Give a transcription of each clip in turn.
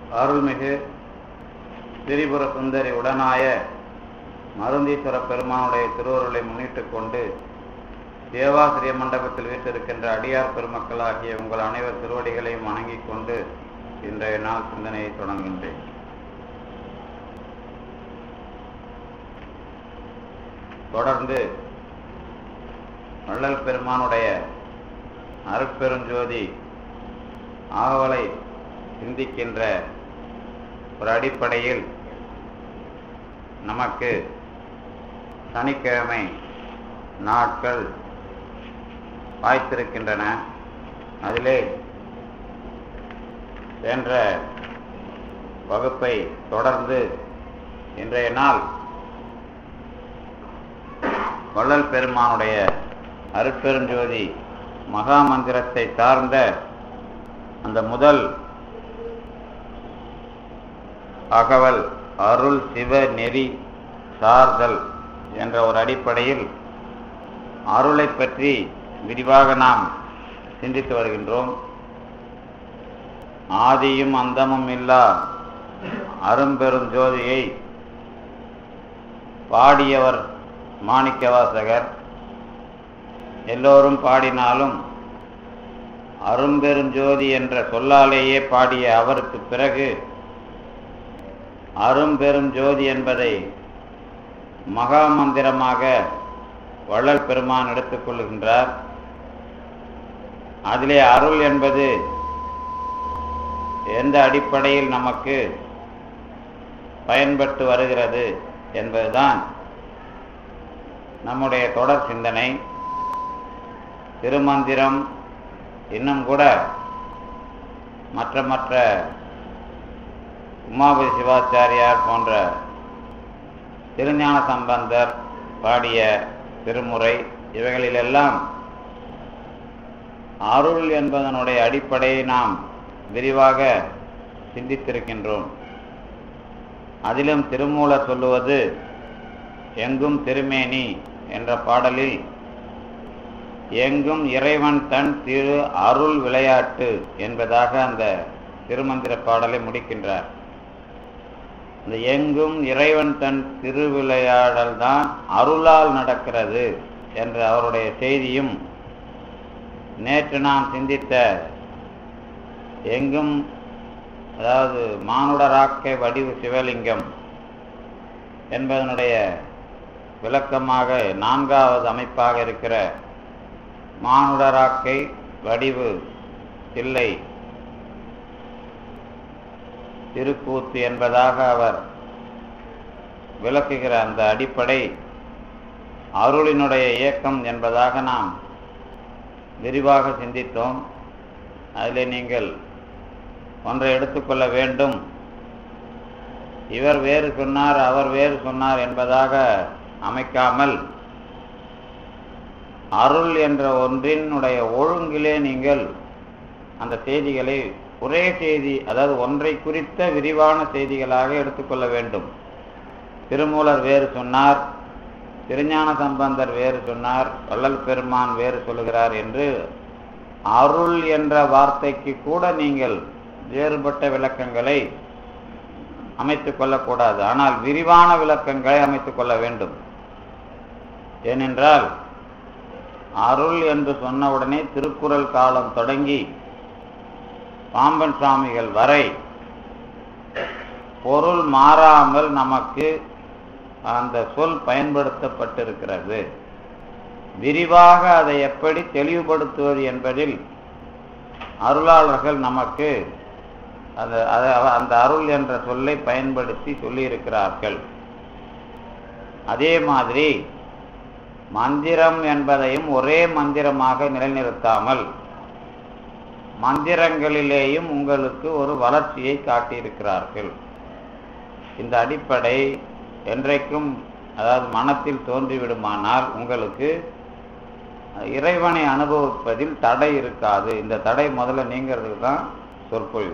அருள்மிகு திரிபுர சுந்தரி உடனாய மருந்தீஸ்வர பெருமானுடைய திருவருளை முன்னிட்டுக் கொண்டு தேவாசிரிய மண்டபத்தில் வீட்டிருக்கின்ற அடியார் பெருமக்களாகிய உங்கள் அனைவர் திருவடிகளையும் வணங்கிக் கொண்டு இன்றைய நாள் சிந்தனையை தொடங்குகின்றேன் தொடர்ந்து வள்ளல் பெருமானுடைய அருட்பெருஞ்சோதி ஆவலை சிந்திக்கின்ற ஒரு அடிப்படையில் நமக்கு சனிக்கிழமை நாட்கள் வாய்த்திருக்கின்றன அதிலே சென்ற வகுப்பை தொடர்ந்து இன்றைய நாள் வள்ளல் பெருமானுடைய அருட்பெருஞ்சோதி மகா மந்திரத்தை சார்ந்த அந்த முதல் அகவல் அருள் சிவ நெறி சார்தல் என்ற ஒரு அடிப்படையில் அருளை பற்றி விரிவாக நாம் சிந்தித்து வருகின்றோம் ஆதியும் அந்தமும் இல்லா அரும்பெரும் ஜோதியை பாடியவர் மாணிக்கவாசகர் எல்லோரும் பாடினாலும் அரும்பெருஞ்சோதி என்ற சொல்லாலேயே பாடிய அவருக்கு பிறகு அரும்பெரும் ஜோதி என்பதை மகா மந்திரமாக வள்ளல் பெருமான் எடுத்துக்கொள்கின்றார் அதிலே அருள் என்பது எந்த அடிப்படையில் நமக்கு பயன்பட்டு வருகிறது என்பதுதான் நம்முடைய தொடர் சிந்தனை திருமந்திரம் இன்னும் கூட மற்ற மற்ற உமாபதி சிவாச்சாரியார் போன்ற திருஞான சம்பந்தர் பாடிய திருமுறை இவைகளிலெல்லாம் அருள் என்பதனுடைய அடிப்படையை நாம் விரிவாக சிந்தித்திருக்கின்றோம் அதிலும் திருமூலர் சொல்லுவது எங்கும் திருமேனி என்ற பாடலில் எங்கும் இறைவன் தன் திரு அருள் விளையாட்டு என்பதாக அந்த திருமந்திர பாடலை முடிக்கின்றார் இந்த எங்கும் இறைவன் தன் திருவிளையாடல் தான் அருளால் நடக்கிறது என்ற அவருடைய செய்தியும் நேற்று நாம் சிந்தித்த எங்கும் அதாவது மானுடராக்கை வடிவு சிவலிங்கம் என்பதனுடைய விளக்கமாக நான்காவது அமைப்பாக இருக்கிற மானுடராக்கை வடிவு இல்லை திருக்கூத்து என்பதாக அவர் விளக்குகிற அந்த அடிப்படை அருளினுடைய இயக்கம் என்பதாக நாம் விரிவாக சிந்தித்தோம் அதில் நீங்கள் ஒன்றை எடுத்துக்கொள்ள வேண்டும் இவர் வேறு சொன்னார் அவர் வேறு சொன்னார் என்பதாக அமைக்காமல் அருள் என்ற ஒன்றினுடைய ஒழுங்கிலே நீங்கள் அந்த செய்திகளை ஒரே செய்தி அதாவது ஒன்றை குறித்த விரிவான செய்திகளாக எடுத்துக்கொள்ள வேண்டும் திருமூலர் வேறு சொன்னார் திருஞான சம்பந்தர் வேறு சொன்னார் வள்ளல் பெருமான் வேறு சொல்லுகிறார் என்று அருள் என்ற வார்த்தைக்கு கூட நீங்கள் வேறுபட்ட விளக்கங்களை அமைத்துக் கொள்ளக்கூடாது ஆனால் விரிவான விளக்கங்களை அமைத்துக் கொள்ள வேண்டும் ஏனென்றால் அருள் என்று சொன்னவுடனே திருக்குறள் காலம் தொடங்கி பாம்பன் சுவாமிகள் வரை பொருள் மாறாமல் நமக்கு அந்த சொல் பயன்படுத்தப்பட்டிருக்கிறது விரிவாக அதை எப்படி தெளிவுபடுத்துவது என்பதில் அருளாளர்கள் நமக்கு அந்த அந்த அருள் என்ற சொல்லை பயன்படுத்தி சொல்லியிருக்கிறார்கள் அதே மாதிரி மந்திரம் என்பதையும் ஒரே மந்திரமாக நிலைநிறுத்தாமல் மந்திரங்களிலேயும் உங்களுக்கு ஒரு வளர்ச்சியை காட்டியிருக்கிறார்கள் இந்த அடிப்படை என்றைக்கும் அதாவது மனத்தில் தோன்றிவிடுமானால் உங்களுக்கு இறைவனை அனுபவிப்பதில் தடை இருக்காது இந்த தடை முதல்ல நீங்கிறதுக்கு தான் சொற்பொழிவு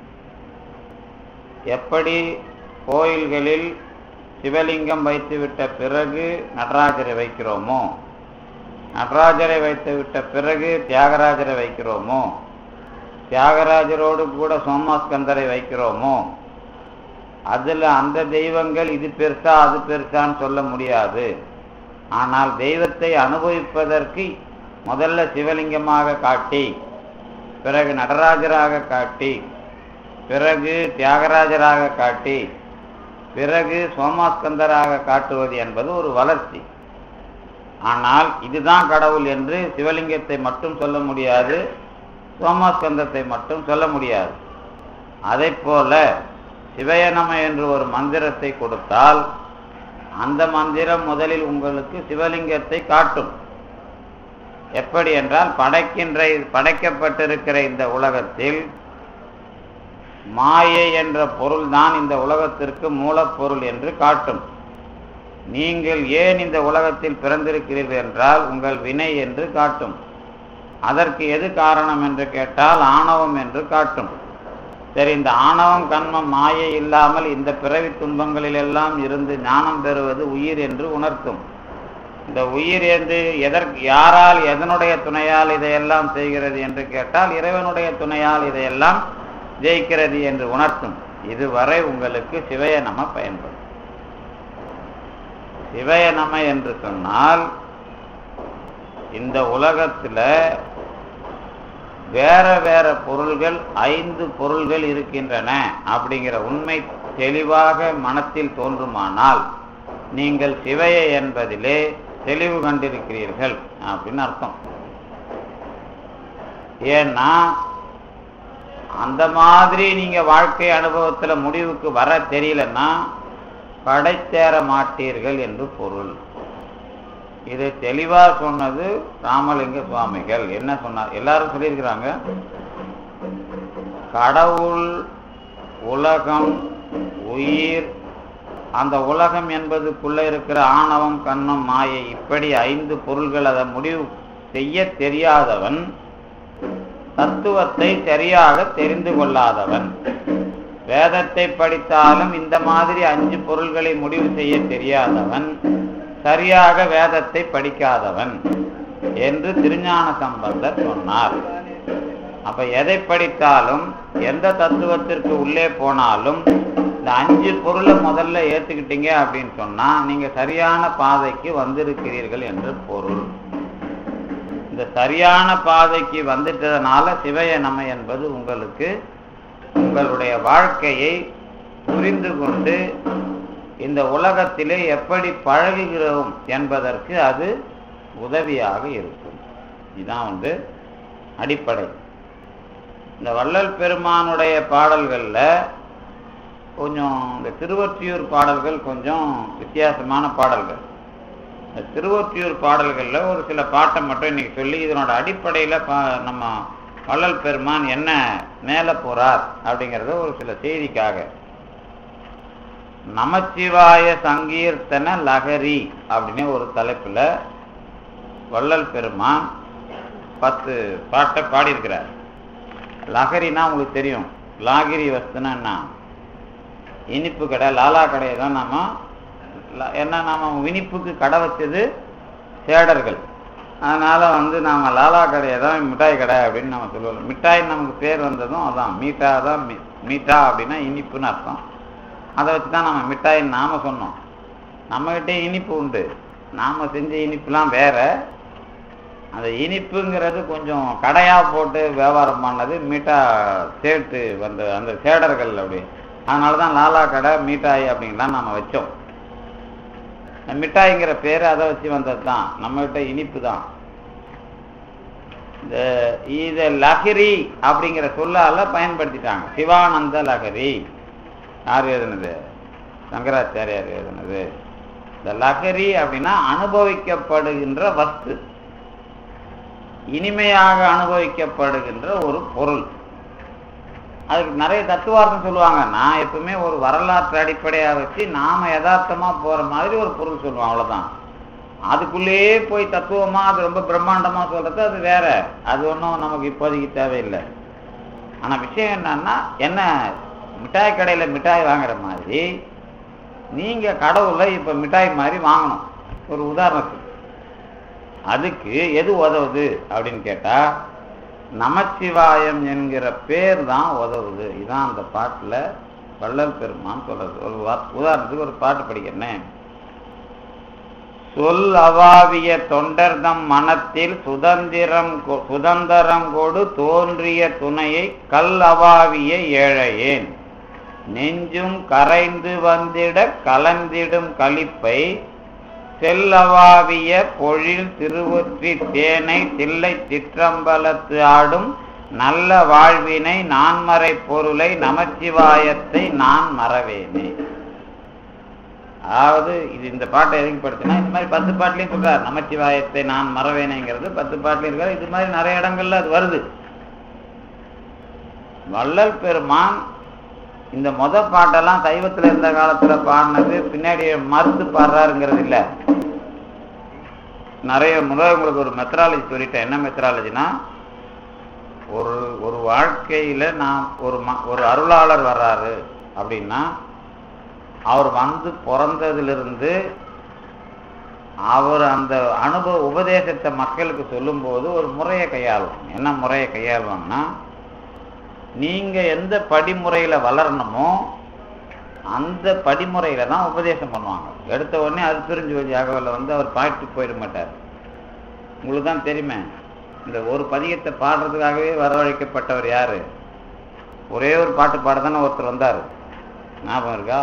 எப்படி கோயில்களில் சிவலிங்கம் வைத்துவிட்ட பிறகு நடராஜரை வைக்கிறோமோ நடராஜரை வைத்துவிட்ட பிறகு தியாகராஜரை வைக்கிறோமோ தியாகராஜரோடு கூட சோமாஸ்கந்தரை வைக்கிறோமோ அதில் அந்த தெய்வங்கள் இது பெருசா அது பெருசான்னு சொல்ல முடியாது ஆனால் தெய்வத்தை அனுபவிப்பதற்கு முதல்ல சிவலிங்கமாக காட்டி பிறகு நடராஜராக காட்டி பிறகு தியாகராஜராக காட்டி பிறகு சோமாஸ்கந்தராக காட்டுவது என்பது ஒரு வளர்ச்சி ஆனால் இதுதான் கடவுள் என்று சிவலிங்கத்தை மட்டும் சொல்ல முடியாது சோமாஸ்கந்தத்தை மட்டும் சொல்ல முடியாது அதை போல சிவயநம என்று ஒரு மந்திரத்தை கொடுத்தால் அந்த மந்திரம் முதலில் உங்களுக்கு சிவலிங்கத்தை காட்டும் எப்படி என்றால் படைக்கின்ற படைக்கப்பட்டிருக்கிற இந்த உலகத்தில் மாயை என்ற பொருள் தான் இந்த உலகத்திற்கு மூலப்பொருள் என்று காட்டும் நீங்கள் ஏன் இந்த உலகத்தில் பிறந்திருக்கிறீர்கள் என்றால் உங்கள் வினை என்று காட்டும் அதற்கு எது காரணம் என்று கேட்டால் ஆணவம் என்று காட்டும் சரி இந்த ஆணவம் கண்மம் மாயை இல்லாமல் இந்த பிறவி துன்பங்களில் எல்லாம் இருந்து ஞானம் பெறுவது உயிர் என்று உணர்த்தும் இந்த உயிர் என்று எதற்கு யாரால் எதனுடைய துணையால் இதையெல்லாம் செய்கிறது என்று கேட்டால் இறைவனுடைய துணையால் இதையெல்லாம் ஜெயிக்கிறது என்று உணர்த்தும் இதுவரை உங்களுக்கு சிவய நம பயன்படும் சிவய நம என்று சொன்னால் இந்த உலகத்துல வேற வேற பொருள்கள் ஐந்து பொருள்கள் இருக்கின்றன அப்படிங்கிற உண்மை தெளிவாக மனத்தில் தோன்றுமானால் நீங்கள் சிவைய என்பதிலே தெளிவு கண்டிருக்கிறீர்கள் அப்படின்னு அர்த்தம் ஏன்னா அந்த மாதிரி நீங்க வாழ்க்கை அனுபவத்துல முடிவுக்கு வர தெரியலன்னா படைத்தேற மாட்டீர்கள் என்று பொருள் இதை தெளிவா சொன்னது ராமலிங்க சுவாமிகள் என்ன சொன்னார் எல்லாரும் சொல்லியிருக்கிறாங்க கடவுள் உலகம் உயிர் அந்த உலகம் என்பதுக்குள்ள இருக்கிற ஆணவம் கண்ணம் மாயை இப்படி ஐந்து பொருள்கள் அதை முடிவு செய்ய தெரியாதவன் தத்துவத்தை சரியாக தெரிந்து கொள்ளாதவன் வேதத்தை படித்தாலும் இந்த மாதிரி அஞ்சு பொருள்களை முடிவு செய்ய தெரியாதவன் சரியாக வேதத்தை படிக்காதவன் என்று திருஞான சம்பந்தர் சொன்னார் அப்ப எதை படித்தாலும் எந்த தத்துவத்திற்கு உள்ளே போனாலும் இந்த அஞ்சு பொருளை முதல்ல ஏத்துக்கிட்டீங்க அப்படின்னு சொன்னா நீங்க சரியான பாதைக்கு வந்திருக்கிறீர்கள் என்று பொருள் இந்த சரியான பாதைக்கு வந்துட்டதுனால சிவயனமை என்பது உங்களுக்கு உங்களுடைய வாழ்க்கையை புரிந்து கொண்டு இந்த உலகத்திலே எப்படி பழகுகிறோம் என்பதற்கு அது உதவியாக இருக்கும் இதுதான் வந்து அடிப்படை இந்த வள்ளல் பெருமானுடைய பாடல்களில் கொஞ்சம் இந்த திருவொற்றியூர் பாடல்கள் கொஞ்சம் வித்தியாசமான பாடல்கள் இந்த திருவொற்றியூர் பாடல்களில் ஒரு சில பாட்டை மட்டும் இன்னைக்கு சொல்லி இதனோட அடிப்படையில் பா நம்ம வள்ளல் பெருமான் என்ன மேலே போறார் அப்படிங்கிறத ஒரு சில செய்திக்காக நமச்சிவாய சங்கீர்த்தன லகரி அப்படின்னு ஒரு தலைப்புல வள்ளல் பெருமான் பத்து பாட்டை பாடியிருக்கிறார் லகரினா உங்களுக்கு தெரியும் லாகிரி வஸ்துன்னா என்ன இனிப்பு கடை லாலா கடையை தான் நாம ல- ஏன்னா நாம இனிப்புக்கு கடை வச்சது சேடர்கள் அதனால வந்து நாம லாலா கடையை தான் மிட்டாய் கடை அப்படின்னு நம்ம சொல்லுவோம் மிட்டாய் நமக்கு பேர் வந்ததும் அதான் மீட்டா தான் மீ- மீட்டா அப்படின்னா இனிப்புன்னு அர்த்தம் அதை வச்சு தான் நம்ம மிட்டாயின்னு நாம சொன்னோம் நம்மகிட்ட இனிப்பு உண்டு நாம செஞ்ச இனிப்புலாம் வேற அந்த இனிப்புங்கிறது கொஞ்சம் கடையா போட்டு வியாபாரம் பண்ணது மீட்டா சேர்த்து வந்த அந்த சேடர்கள் அப்படி அதனால தான் லாலா கடை மீட்டாய் அப்படின்லாம் நம்ம வச்சோம் இந்த மிட்டாய்ங்கிற பேர் அதை வச்சு வந்தது தான் நம்மகிட்ட இனிப்பு தான் இந்த இத லஹரி அப்படிங்கிற சொல்லால பயன்படுத்திட்டாங்க சிவானந்த லஹரி யார் எழுதுனது சங்கராச்சாரியார் எழுதுனது இந்த லஹரி அப்படின்னா அனுபவிக்கப்படுகின்ற வஸ்து இனிமையாக அனுபவிக்கப்படுகின்ற ஒரு பொருள் அதுக்கு நிறைய தத்துவார்த்தம் சொல்லுவாங்க நான் எப்பவுமே ஒரு வரலாற்று அடிப்படையா வச்சு நாம யதார்த்தமா போற மாதிரி ஒரு பொருள் சொல்லுவோம் அவ்வளவுதான் அதுக்குள்ளேயே போய் தத்துவமா அது ரொம்ப பிரம்மாண்டமா சொல்றது அது வேற அது ஒன்றும் நமக்கு இப்போதைக்கு தேவையில்லை ஆனா விஷயம் என்னன்னா என்ன மிட்டாய் கடையில மிட்டாய் வாங்குற மாதிரி நீங்க கடவுளை இப்ப மிட்டாய் மாதிரி வாங்கணும் ஒரு உதாரணத்துக்கு அதுக்கு எது உதவுது அப்படின்னு கேட்டா நமச்சிவாயம் என்கிற பேர் தான் உதவுது இதான் அந்த பாட்டுல வள்ளல் பெருமான் சொல்றது ஒரு வா- உதாரணத்துக்கு ஒரு பாட்டு படிக்கிறேன் சொல் அவாவிய தொண்டர்தம் மனத்தில் சுதந்திரம் கொ- சுதந்திரம் கொடு தோன்றிய துணையை கல் அவாவிய ஏழையேன் நெஞ்சும் கரைந்து வந்திட கலந்திடும் களிப்பை செல்லவாவிய பொழில் திருவொற்றி தேனை தில்லை சிற்றம்பலத்து ஆடும் நல்ல வாழ்வினை நான்மறை பொருளை நமச்சிவாயத்தை நான் மறவேனே அதாவது இது இந்த பாட்டை எதுக்கு படுத்தினா இந்த மாதிரி பத்து பாட்டுலையும் சொல்றார் நமச்சிவாயத்தை நான் மறவேனேங்கிறது பத்து பாட்டுலையும் இருக்காரு இது மாதிரி நிறைய இடங்கள்ல அது வருது வள்ளல் பெருமான் இந்த மொத பாட்டெல்லாம் சைவத்துல இருந்த காலத்துல பாடினது பின்னாடி மறுத்து பாடுறாருங்கிறது இல்ல நிறைய முறை உங்களுக்கு ஒரு மெத்தராலஜி சொல்லிட்டேன் என்ன மெத்தராலஜினா ஒரு ஒரு வாழ்க்கையில நான் ஒரு ம- ஒரு அருளாளர் வர்றாரு அப்படின்னா அவர் வந்து பிறந்ததிலிருந்து அவர் அந்த அனுபவ உபதேசத்தை மக்களுக்கு சொல்லும்போது ஒரு முறையை கையாளுவாங்க என்ன முறையை கையாளுவாங்கன்னா நீங்க எந்த படிமுறையில வளரணுமோ அந்த படிமுறையில தான் உபதேசம் பண்ணுவாங்க எடுத்த உடனே அது பிரிஞ்சு வச்சு அகவலில் வந்து அவர் பாட்டு போயிட மாட்டார் உங்களுக்கு தான் தெரியுமே இந்த ஒரு பதிகத்தை பாடுறதுக்காகவே வரவழைக்கப்பட்டவர் யாரு ஒரே ஒரு பாட்டு பாட தானே ஒருத்தர் வந்தார் ஞாபகம் இருக்கா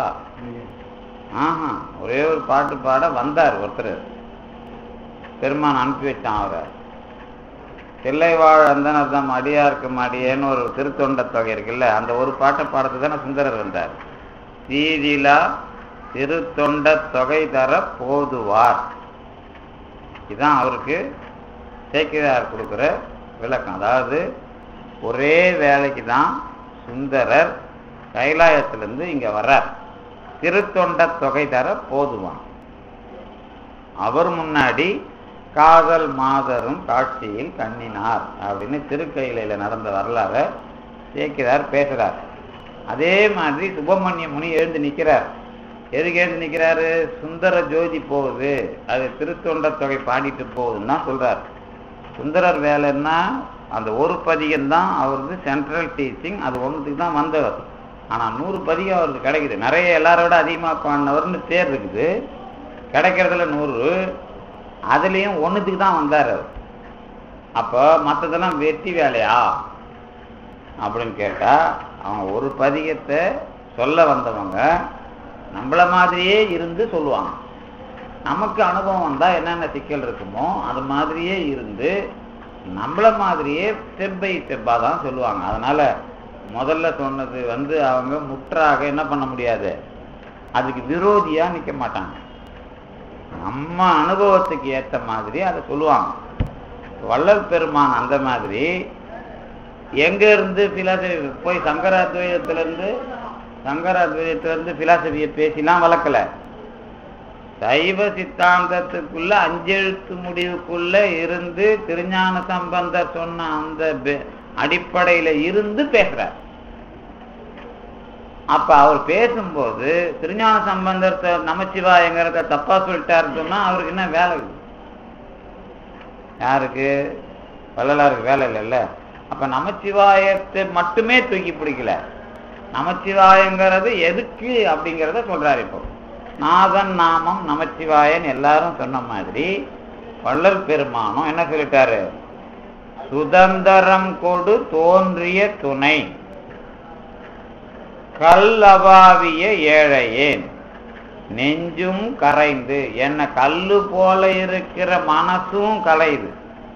ஆஹா ஒரே ஒரு பாட்டு பாட வந்தார் ஒருத்தர் பெருமான் அனுப்பி வச்சான் அவரை தில்லைவாழ் அந்தனர்தம் அடியார்க்கும் அடியேன்னு ஒரு திருத்தொண்ட தொகை இருக்குல்ல அந்த ஒரு பாட்டை பாடத்து தானே சுந்தரர் வந்தார் தீதிலா திருத்தொண்ட தொகை தர போதுவார் இதுதான் அவருக்கு சேக்கிரார் கொடுக்குற விளக்கம் அதாவது ஒரே வேலைக்கு தான் சுந்தரர் கைலாயத்திலிருந்து இங்க வர்றார் திருத்தொண்ட தொகை தர போதுவான் அவர் முன்னாடி காதல் மாதரும் காட்சியில் கண்ணினார் அப்படின்னு திருக்கையில நடந்த வரலாறு சேக்கிரார் பேசுறார் அதே மாதிரி சுப்பிரமணிய முனி எழுந்து நிக்கிறார் எதுக்கு எழுந்து நிக்கிறாரு சுந்தர ஜோதி போகுது அது திருத்தொண்ட தொகை பாடிட்டு போகுதுன்னு தான் சொல்றார் சுந்தரர் வேலைன்னா அந்த ஒரு பதிகம் தான் அவருக்கு சென்ட்ரல் டீச்சிங் அது ஒன்றுத்துக்கு தான் வந்தவர் ஆனா நூறு பதிகம் அவருக்கு கிடைக்குது நிறைய எல்லாரோட அதிகமா பாடினவர்னு பேர் இருக்குது கிடைக்கிறதுல நூறு அதுலயும் ஒண்ணுத்துக்கு தான் வந்தார் அவர் அப்போ மற்றதெல்லாம் வெட்டி வேலையா அப்படின்னு கேட்டா அவங்க ஒரு பதிகத்தை சொல்ல வந்தவங்க நம்மள மாதிரியே இருந்து சொல்லுவாங்க நமக்கு அனுபவம் வந்தா என்னென்ன சிக்கல் இருக்குமோ அது மாதிரியே இருந்து நம்மள மாதிரியே ஸ்டெப் பை ஸ்டெப்பாக தான் சொல்லுவாங்க அதனால முதல்ல சொன்னது வந்து அவங்க முற்றாக என்ன பண்ண முடியாது அதுக்கு விரோதியா நிக்க மாட்டாங்க நம்ம அனுபவத்துக்கு ஏத்த மாதிரி அதை சொல்லுவாங்க வள்ளல் பெருமான் அந்த மாதிரி எங்க இருந்து பிலாசபி போய் சங்கராத்வைதத்துல இருந்து சங்கராத்வைதத்துல இருந்து பிலாசபியை பேசிலாம் வளர்க்கல சைவ சித்தாந்தத்துக்குள்ள அஞ்செழுத்து முடிவுக்குள்ள இருந்து திருஞான சம்பந்தர் சொன்ன அந்த பெ- அடிப்படையில இருந்து பேசுறார் அப்ப அவர் பேசும்போது திருஞான சம்பந்தர் த- நமச்சிவாயங்கிறத தப்பா சொல்லிட்டாருன்னு சொன்னா அவருக்கு என்ன வேலை இருக்கு? யாருக்கு வள்ளலாருக்கு வேலை இல்லைல்ல அப்ப நமச்சிவாயத்தை மட்டுமே தூக்கி பிடிக்கல நமச்சிவாயங்கிறது எதுக்கு அப்படிங்கிறத சொல்றாரு இப்போ நாதன் நாமம் நமச்சிவாயன் எல்லாரும் சொன்ன மாதிரி வள்ளல் பெருமானும் என்ன சொல்லிட்டாரு சுதந்திரம் கொடு தோன்றிய துணை கல்லவாவிய ஏழையேன் நெஞ்சும் கரைந்து என்ன கல்லு போல இருக்கிற மனசும் கலையுது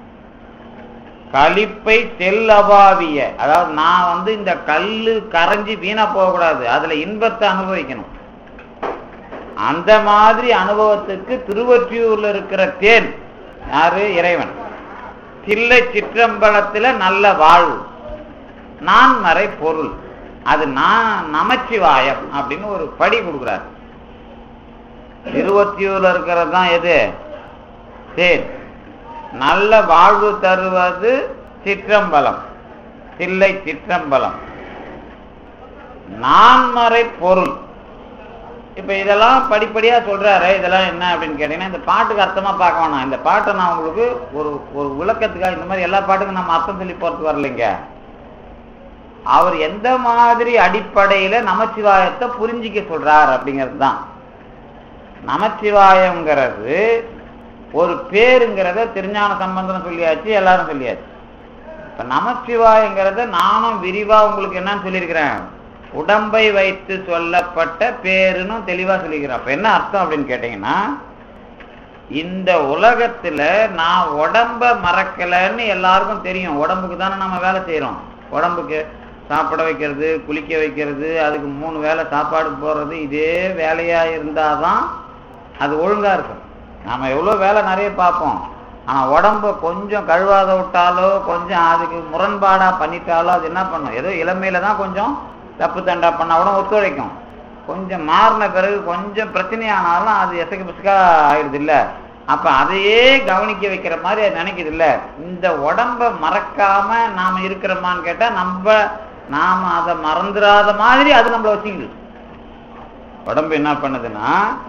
களிப்பை செல்லவாவிய அதாவது நான் வந்து இந்த கல்லு கரைஞ்சு வீணா போகக்கூடாது அதுல இன்பத்தை அனுபவிக்கணும் அந்த மாதிரி அனுபவத்துக்கு திருவொற்றியூர்ல இருக்கிற தேன் யாரு இறைவன் தில்லை சிற்றம்பலத்துல நல்ல வாழ்வு நான் மறை பொருள் அது நான் நமச்சிவாயம் அப்படின்னு ஒரு படி கொடுக்குறாரு திருவொற்றியூர்ல இருக்கிறது தான் எது தேன் நல்ல வாழ்வு தருவது சிற்றம்பலம் தில்லை சிற்றம்பலம் நான்மறை பொருள் இப்ப இதெல்லாம் படிப்படியா சொல்றாரு இதெல்லாம் என்ன அப்படின்னு கேட்டீங்கன்னா இந்த பாட்டுக்கு அர்த்தமா பார்க்க வேணாம் இந்த பாட்டை நான் உங்களுக்கு ஒரு ஒரு விளக்கத்துக்காக இந்த மாதிரி எல்லா பாட்டுக்கும் நம்ம அர்த்தம் சொல்லி போறது வரலைங்க அவர் எந்த மாதிரி அடிப்படையில நமச்சிவாயத்தை புரிஞ்சிக்க சொல்றார் அப்படிங்கிறது தான் நமச்சிவாயங்கிறது ஒரு பேருங்கிறத திருஞான சம்பந்தம் சொல்லியாச்சு எல்லாரும் சொல்லியாச்சு இப்ப நமச்சிவாயங்கிறத நானும் விரிவா உங்களுக்கு என்னன்னு சொல்லியிருக்கிறேன் உடம்பை வைத்து சொல்லப்பட்ட பேருன்னு தெளிவா சொல்லிக்கிறேன் அப்ப என்ன அர்த்தம் அப்படின்னு கேட்டீங்கன்னா இந்த உலகத்துல நான் உடம்ப மறக்கலைன்னு எல்லாருக்கும் தெரியும் உடம்புக்கு தானே நம்ம வேலை செய்யறோம் உடம்புக்கு சாப்பிட வைக்கிறது குளிக்க வைக்கிறது அதுக்கு மூணு வேளை சாப்பாடு போடுறது இதே வேலையா இருந்தாதான் அது ஒழுங்கா இருக்கும் நாம எவ்வளவு வேலை நிறைய பார்ப்போம் ஆனா உடம்ப கொஞ்சம் கழுவாத விட்டாலோ கொஞ்சம் அதுக்கு முரண்பாடா பண்ணிட்டாலோ அது என்ன பண்ணும் ஏதோ இளமையில தான் கொஞ்சம் தப்பு தண்டா பண்ணா கூட ஒத்துழைக்கும் கொஞ்சம் மாறின பிறகு கொஞ்சம் பிரச்சனையானாலும் அது எசக்கு பிசுக்கா ஆயிடுது இல்ல அப்ப அதையே கவனிக்க வைக்கிற மாதிரி அது நினைக்குது இல்ல இந்த உடம்ப மறக்காம நாம இருக்கிறோமான்னு கேட்டா நம்ம நாம அதை மறந்துடாத மாதிரி அது நம்மள வச்சுக்குது உடம்பு என்ன பண்ணுதுன்னா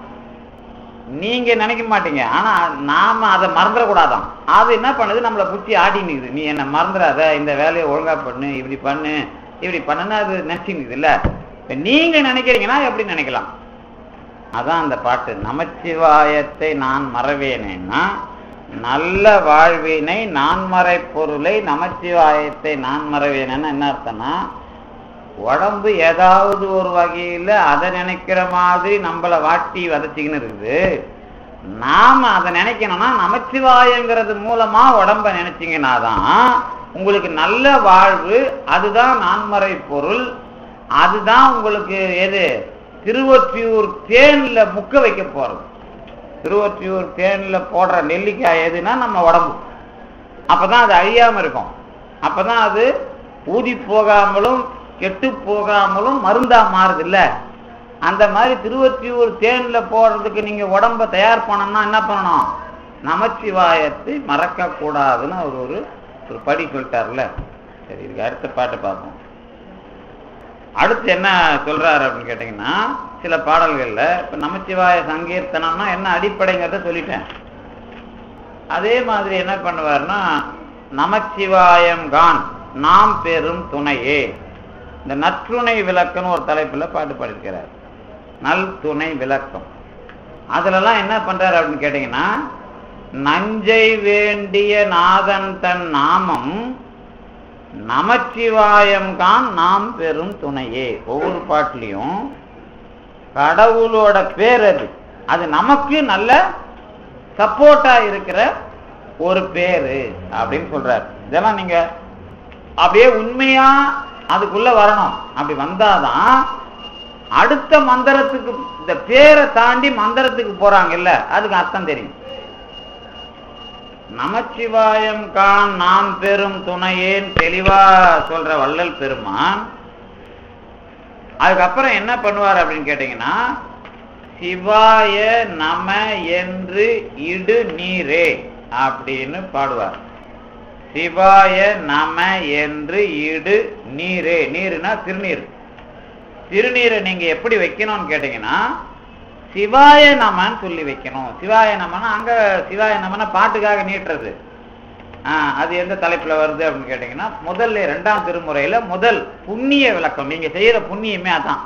நீங்க நினைக்க மாட்டீங்க ஆனா நாம அதை மறந்துடக்கூடாதான் அது என்ன பண்ணுது நம்மளை புத்தி ஆட்டி நிக்குது நீ என்ன மறந்துடாத இந்த வேலையை ஒழுங்கா பண்ணு இப்படி பண்ணு இப்படி பண்ணுன்னு அது நினைச்சுக்குது இல்ல இப்ப நீங்க நினைக்கிறீங்கன்னா எப்படி நினைக்கலாம் அதான் அந்த பாட்டு நமச்சிவாயத்தை நான் மறவேனேன்னா நல்ல வாழ்வினை நான் மறை பொருளை நமச்சிவாயத்தை நான் மறவேனேன்னா என்ன அர்த்தம்னா உடம்பு ஏதாவது ஒரு வகையில அதை நினைக்கிற மாதிரி நம்மள வாட்டி வதச்சிக்கின்னு இருக்குது நாம அதை நினைக்கணும்னா நமச்சிவாயங்கிறது மூலமா உடம்ப நினைச்சீங்கன்னா தான் உங்களுக்கு நல்ல வாழ்வு அதுதான் நான்மறை பொருள் அதுதான் உங்களுக்கு எது திருவொற்றியூர் தேன்ல முக்க வைக்க போறது திருவொற்றியூர் தேன்ல போடுற நெல்லிக்காய் எதுனா நம்ம உடம்பு அப்பதான் அது அழியாம இருக்கும் அப்பதான் அது ஊதி போகாமலும் கெட்டு போகாமலும் மருந்தா மாறுது இல்ல அந்த மாதிரி திருவொற்றியூர் தேன்ல போடுறதுக்கு நீங்க உடம்ப தயார் பண்ணணும்னா என்ன பண்ணணும் நமச்சிவாயத்தை மறக்க கூடாதுன்னு அவர் ஒரு ஒரு படி சொல்லிட்டார்ல சரி இதுக்கு அடுத்த பாட்டு பார்ப்போம் அடுத்து என்ன சொல்றாரு அப்படின்னு கேட்டீங்கன்னா சில பாடல்கள்ல இப்ப நமச்சிவாய சங்கீர்த்தனம்னா என்ன அடிப்படைங்கிறத சொல்லிட்டேன் அதே மாதிரி என்ன பண்ணுவார்னா நமச்சிவாயம் கான் நாம் பெரும் துணையே இந்த நற்றுணை விளக்கம்னு ஒரு தலைப்புல பாட்டு பாடியிருக்கிறார் நல் துணை விளக்கம் அதுலலாம் என்ன பண்றாரு அப்படின்னு கேட்டீங்கன்னா நஞ்சை வேண்டிய நாதன் தன் நாமம் நமச்சிவாயம் தான் நாம் பெரும் துணையே ஒவ்வொரு பாட்டிலையும் கடவுளோட பேர் அது அது நமக்கு நல்ல சப்போர்ட்டா இருக்கிற ஒரு பேரு அப்படின்னு சொல்றாரு இதெல்லாம் நீங்க அப்படியே உண்மையா அதுக்குள்ள வரணும் அப்படி வந்தாதான் அடுத்த மந்திரத்துக்கு இந்த பேரை தாண்டி மந்திரத்துக்கு போறாங்கல்ல அதுக்கு அர்த்தம் தெரியும் நமச்சிவாயம் கான் நாம் பெரும் துணையேன் தெளிவா சொல்ற வள்ளல் பெருமான் அதுக்கப்புறம் என்ன பண்ணுவார் அப்படின்னு கேட்டீங்கன்னா சிவாய நம என்று இடு நீரே அப்படின்னு பாடுவார் சிவாய நம என்று இடு நீரே நீருனா திருநீர் திருநீரை நீங்க எப்படி வைக்கணும்னு கேட்டீங்கன்னா சிவாய நமன்னு சொல்லி வைக்கணும் சிவாய நமன்னா அங்க சிவாய நமன்னா பாட்டுக்காக நீட்டுறது ஆஹ் அது எந்த தலைப்புல வருது அப்படின்னு கேட்டீங்கன்னா முதல்ல இரண்டாம் திருமுறையில முதல் புண்ணிய விளக்கம் நீங்க செய்யற புண்ணியமே அதான்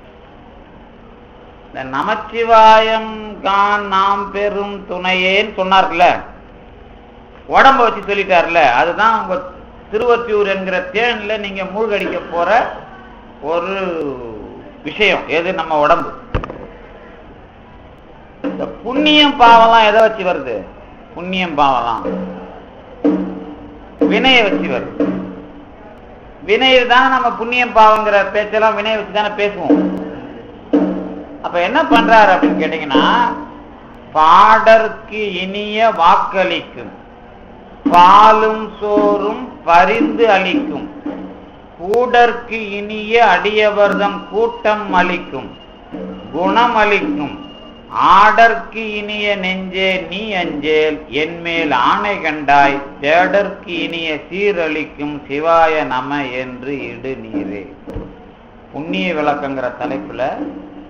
இந்த நமச்சிவாயம் கான் நாம் பெரும் துணையேன்னு சொன்னார்ல உடம்ப வச்சு சொல்லிட்டார்ல அதுதான் உங்க திருவத்தியூர் என்கிற தேன்ல நீங்க மூழ்கடிக்க போற ஒரு விஷயம் எது நம்ம உடம்பு இந்த புண்ணியம் பாவம்லாம் எதை வச்சு வருது புண்ணியம் பாவம்லாம் வினையை வச்சு வருது வினையில் தான் நம்ம புண்ணியம் பாவங்கிற பேச்செல்லாம் வினையை வச்சு தானே பேசுவோம் அப்ப என்ன பண்றாரு அப்படின்னு கேட்டீங்கன்னா பாடற்கு இனிய வாக்களிக்கும் பாலும் சோறும் பரிந்து அளிக்கும் கூடற்கு இனிய அடியவர்தம் கூட்டம் அளிக்கும் குணம் அளிக்கும் ஆடற்கு இனிய நெஞ்சே நீ அஞ்சேல் என்மேல் ஆணை கண்டாய் தேடற்கு இனிய சீரழிக்கும் சிவாய நம என்று இடு நீரே புண்ணிய விளக்கங்கிற தலைப்புல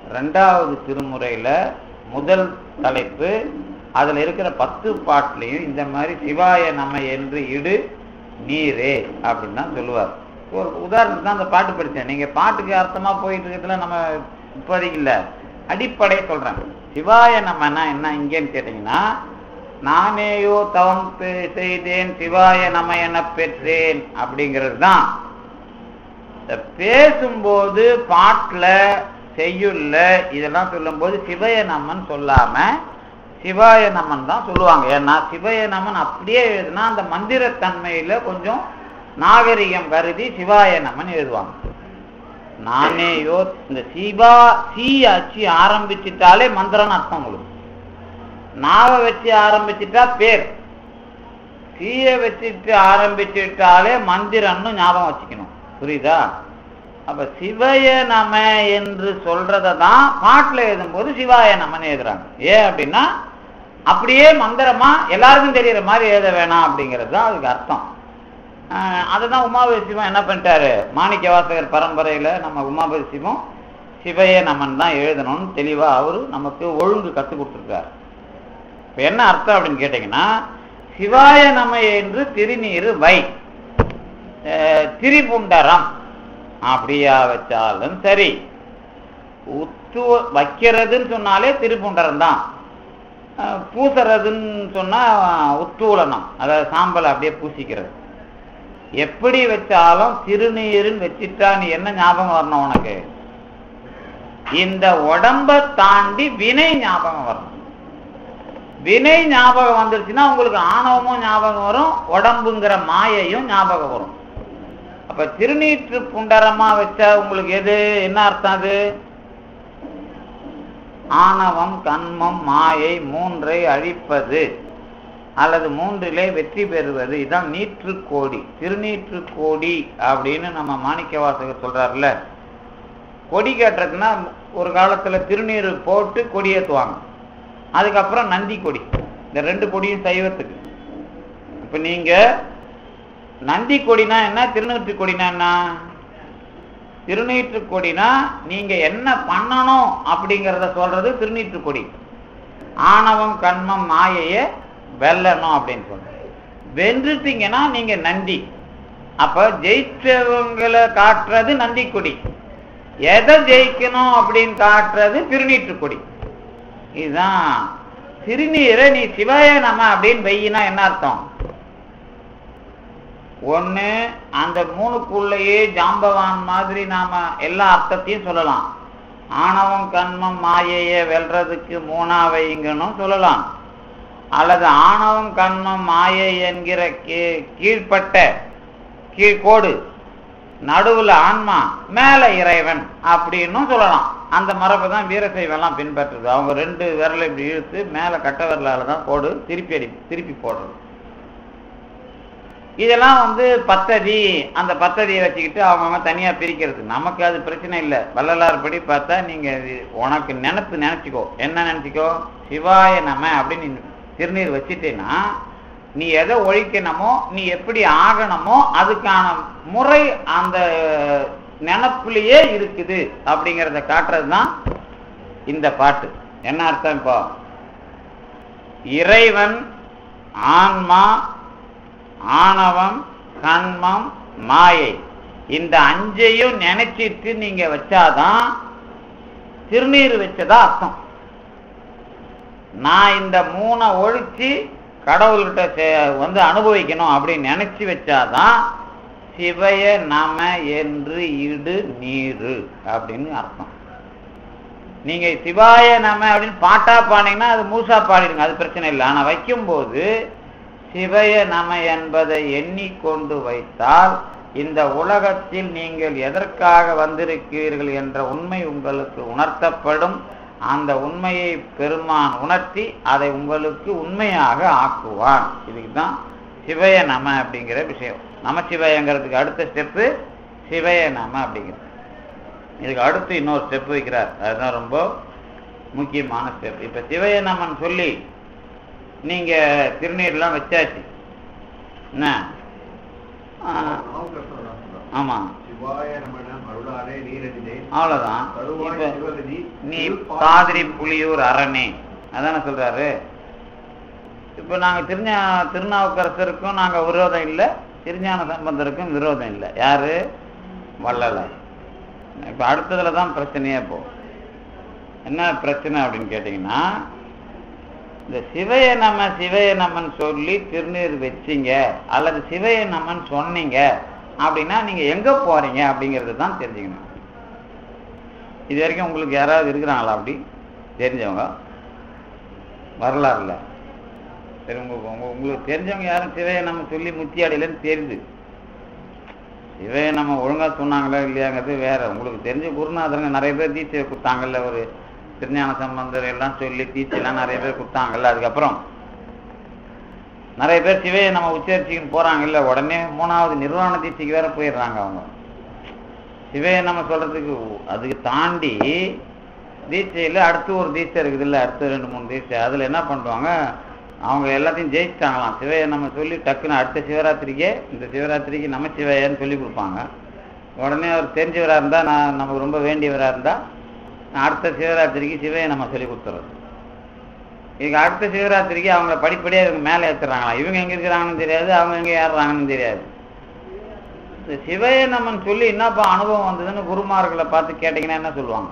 ரெண்டாவது திருமுறையில முதல் தலைப்பு அதுல இருக்கிற பத்து பாட்டுலையும் இந்த மாதிரி சிவாய நம என்று இடு நீரே அப்படின்னு தான் சொல்லுவார் ஒரு உதாரணத்துக்கு தான் அந்த பாட்டு படித்தேன் நீங்க பாட்டுக்கு அர்த்தமா போயிட்டு இருக்கிறதுல நம்ம இப்போதைக்கு இல்ல அடிப்படை சொல்றேன் சிவாய நமனா என்ன இங்கேன்னு கேட்டீங்கன்னா நானேயோ தவம் பெ- செய்தேன் சிவாய நம என பெற்றேன் அப்படிங்கிறது தான் இந்த பேசும்போது பாட்டுல செய்யுள்ள இதெல்லாம் சொல்லும்போது சிவய நமன் சொல்லாம சிவாய நமன் தான் சொல்லுவாங்க ஏன்னா சிவய நமன் அப்படியே எழுதுனா அந்த மந்திரத்தன்மையில கொஞ்சம் நாகரிகம் கருதி சிவாய நமன் எழுதுவாங்க நானே யோ இந்த சிவா சி அச்சு ஆரம்பிச்சிட்டாலே மந்திரம்னு அர்த்தம் உங்களுக்கு நாவை வச்சு ஆரம்பிச்சிட்டா பேர் சீய வச்சுட்டு ஆரம்பிச்சுட்டாலே மந்திரம்னு ஞாபகம் வச்சுக்கணும் புரியுதா அப்ப சிவய நம என்று சொல்றத தான் பாட்டுல எழுதும்போது சிவாய நமன்னு எழுதுறாங்க ஏன் அப்படின்னா அப்படியே மந்திரமா எல்லாருக்கும் தெரியற மாதிரி எழுத வேணாம் அப்படிங்கிறது தான் அதுக்கு அர்த்தம் ஆஹ் அதுதான் உமாபதி சிவம் என்ன பண்ணிட்டாரு மாணிக்க வாசகர் பரம்பரையில நம்ம உமாபதி சிவம் சிவய நமன் தான் எழுதணும்னு தெளிவா அவரு நமக்கு ஒழுங்கு கற்றுக் கொடுத்துருக்காரு இப்ப என்ன அர்த்தம் அப்படின்னு கேட்டீங்கன்னா சிவாய நம என்று திருநீரு வை அஹ் திரிபுண்டரம் அப்படியா வச்சாலும் சரி உத்து வைக்கிறதுன்னு சொன்னாலே திரிபுண்டரம் தான் அஹ் பூசறதுன்னு சொன்னா உத்தூலனம் அதாவது சாம்பல் அப்படியே பூசிக்கிறது எப்படி வச்சாலும் திருநீருன்னு வச்சிட்டா நீ என்ன ஞாபகம் வரணும் உனக்கு இந்த உடம்ப தாண்டி வினை ஞாபகம் வரணும் வினை ஞாபகம் வந்துருச்சுன்னா உங்களுக்கு ஆணவமும் ஞாபகம் வரும் உடம்புங்கிற மாயையும் ஞாபகம் வரும் அப்ப திருநீற்று புண்டரமா வச்சா உங்களுக்கு எது என்ன அர்த்தம் அது ஆணவம் கண்மம் மாயை மூன்றை அழிப்பது அல்லது மூன்றிலே வெற்றி பெறுவது இதான் நீற்று கோடி திருநீற்று கோடி அப்படின்னு நம்ம மாணிக்க வாசகர் சொல்றாருல்ல கொடி கட்டுறதுன்னா ஒரு காலத்துல திருநீர் போட்டு கொடி ஏத்துவாங்க அதுக்கப்புறம் நந்தி கொடி இந்த ரெண்டு கொடியும் சைவத்துக்கு இப்ப நீங்க நந்தி கொடினா என்ன திருநீற்று கொடினா என்ன திருநீற்று கொடினா நீங்க என்ன பண்ணணும் அப்படிங்கிறத சொல்றது திருநீற்று கொடி ஆணவம் கண்மம் மாயைய வெல்லணும் அப்படின்னு சொல்றது வென்றுட்டீங்கன்னா நீங்க நந்தி அப்ப ஜெயிச்சவங்களை காட்டுறது நந்தி கொடி எதை ஜெயிக்கணும் அப்படின்னு காட்டுறது திருநீற்று கொடி இதுதான் திருநீரை நீ சிவாய நம அப்படின்னு வெயினா என்ன அர்த்தம் ஒண்ணு அந்த மூணுக்குள்ளேயே ஜாம்பவான் மாதிரி நாம எல்லா அர்த்தத்தையும் சொல்லலாம் ஆணவம் கண்மம் மாயைய வெல்றதுக்கு மூணா வைங்கன்னு சொல்லலாம் அல்லது ஆணவம் கண்மம் மாயை என்கிற கீ- கீழ்ப்பட்ட கீழ்கோடு நடுவுல ஆன்மா மேல இறைவன் அப்படின்னும் சொல்லலாம் அந்த மரபை தான் வீரசைவெல்லாம் பின்பற்றுது அவங்க ரெண்டு விரலை இப்படி இழுத்து மேல கட்ட விரலால தான் கோடு திருப்பி அடி திருப்பி போடுறது இதெல்லாம் வந்து பத்ததி அந்த பத்ததியை வச்சுக்கிட்டு அவங்கவுங்க தனியா பிரிக்கிறது நமக்கு அது பிரச்சனை இல்லை வள்ளலார் படி பார்த்தா நீங்க இது உனக்கு நினைப்பு நினைச்சுக்கோ என்ன நினைச்சுக்கோ சிவாய நம அப்படின்னு நீ திருநீர் வச்சிட்டேன்னா நீ எதை ஒழிக்கணுமோ நீ எப்படி ஆகணுமோ அதுக்கான முறை அந்த நினப்புலயே இருக்குது அப்படிங்கிறத காட்டுறது தான் இந்த பாட்டு என்ன அர்த்தம் இப்போ இறைவன் ஆன்மா ஆணவம் கண்மம் மாயை இந்த அஞ்சையும் நினைச்சிட்டு நீங்க வச்சாதான் திருநீர் வச்சதா அர்த்தம் நான் இந்த மூணை ஒழிச்சு கடவுள்கிட்ட சே- வந்து அனுபவிக்கணும் அப்படின்னு நினைச்சு வச்சாதான் சிவய நம என்று இடு நீரு அப்படின்னு அர்த்தம் நீங்க சிவாய நம அப்படின்னு பாட்டா பாடினீங்கன்னா அது மூசா பாடிடுங்க அது பிரச்சனை இல்லை ஆனா வைக்கும்போது சிவய நம என்பதை எண்ணிக்கொண்டு வைத்தால் இந்த உலகத்தில் நீங்கள் எதற்காக வந்திருக்கிறீர்கள் என்ற உண்மை உங்களுக்கு உணர்த்தப்படும் அந்த உண்மையை பெருமான் உணர்த்தி அதை உங்களுக்கு உண்மையாக ஆக்குவான் இதுக்கு தான் சிவய நம அப்படிங்கிற விஷயம் நமச்சிவயங்கிறதுக்கு அடுத்த ஸ்டெப்பு சிவய நம அப்படிங்கிறது இதுக்கு அடுத்து இன்னொரு ஸ்டெப் வைக்கிறார் அதுதான் ரொம்ப முக்கியமான ஸ்டெப் இப்ப சிவய நமன் சொல்லி நீங்க திருநீர்லாம் வச்சாச்சு என்ன ஆ, ஆமா சிவாய நமன அருளாலே நீரடிதே அவ்வளவுதான் தருவாய் இப்ப சிவகதி நீ பாதிரி புலியூர் அரணே அதானே சொல்றாரு இப்ப நாங்க திருஞா திருநாவுக்கரசருக்கும் நாங்க விரோதம் இல்லை திருஞான சம்பந்தருக்கும் விரோதம் இல்லை யாரு வள்ளலார் இப்ப அடுத்ததுல தான் பிரச்சனையே போ என்ன பிரச்சனை அப்படின்னு கேட்டீங்கன்னா இந்த சிவைய நம சிவைய நமன் சொல்லி திருநீர் வச்சீங்க அல்லது சிவைய நமன் சொன்னீங்க அப்படின்னா நீங்க எங்க போறீங்க அப்படிங்கறது தான் தெரிஞ்சுக்கணும் இது வரைக்கும் உங்களுக்கு யாராவது இருக்கிறாங்களா அப்படி தெரிஞ்சவங்க வரலாறுல சரி உங்களுக்கு உங்க- உங்களுக்கு தெரிஞ்சவங்க யாரும் சிவையை நம்ம சொல்லி முத்தி அடையலன்னு தெரியுது சிவையை நம்ம ஒழுங்கா சொன்னாங்களா இல்லையாங்கிறது வேற உங்களுக்கு தெரிஞ்ச குருநாதருங்க நிறைய பேர் தீட்சை கொடுத்தாங்கல்ல ஒரு திருஞான சம்பந்தர் எல்லாம் சொல்லி தீட்சைலாம் நிறைய பேர் கொடுத்தாங்கல்ல அதுக்கப்புறம் நிறைய பேர் சிவையை நம்ம உச்சரிச்சுக்கின்னு போறாங்கல்ல உடனே மூணாவது நிர்வாண தீட்சைக்கு வேற போயிடுறாங்க அவங்க சிவையை நம்ம சொல்றதுக்கு அதுக்கு தாண்டி தீட்சையில் அடுத்து ஒரு தீட்சை இருக்குது இல்லை அடுத்து ரெண்டு மூணு தீட்சை அதில் என்ன பண்ணுவாங்க அவங்க எல்லாத்தையும் ஜெயிச்சிட்டாங்களாம் சிவையை நம்ம சொல்லி டக்குன்னு அடுத்த சிவராத்திரிக்கே இந்த சிவராத்திரிக்கு நம்ம சிவையன்னு சொல்லி கொடுப்பாங்க உடனே அவர் தெரிஞ்சவராக இருந்தால் நான் நமக்கு ரொம்ப வேண்டியவராக இருந்தால் அடுத்த சிவராத்திரிக்கு சிவையை நம்ம சொல்லி கொடுத்துறது இதுக்கு அடுத்த சிவராத்திரிக்கு அவங்கள படிப்படியாக இவங்க மேலே ஏற்றுறாங்களாம் இவங்க எங்கே இருக்கிறாங்கன்னு தெரியாது அவங்க எங்கே ஏறுறாங்கன்னு தெரியாது இந்த சிவைய நம்மன் சொல்லி என்னப்பா அனுபவம் வந்ததுன்னு குருமார்களை பார்த்து கேட்டீங்கன்னா என்ன சொல்லுவாங்க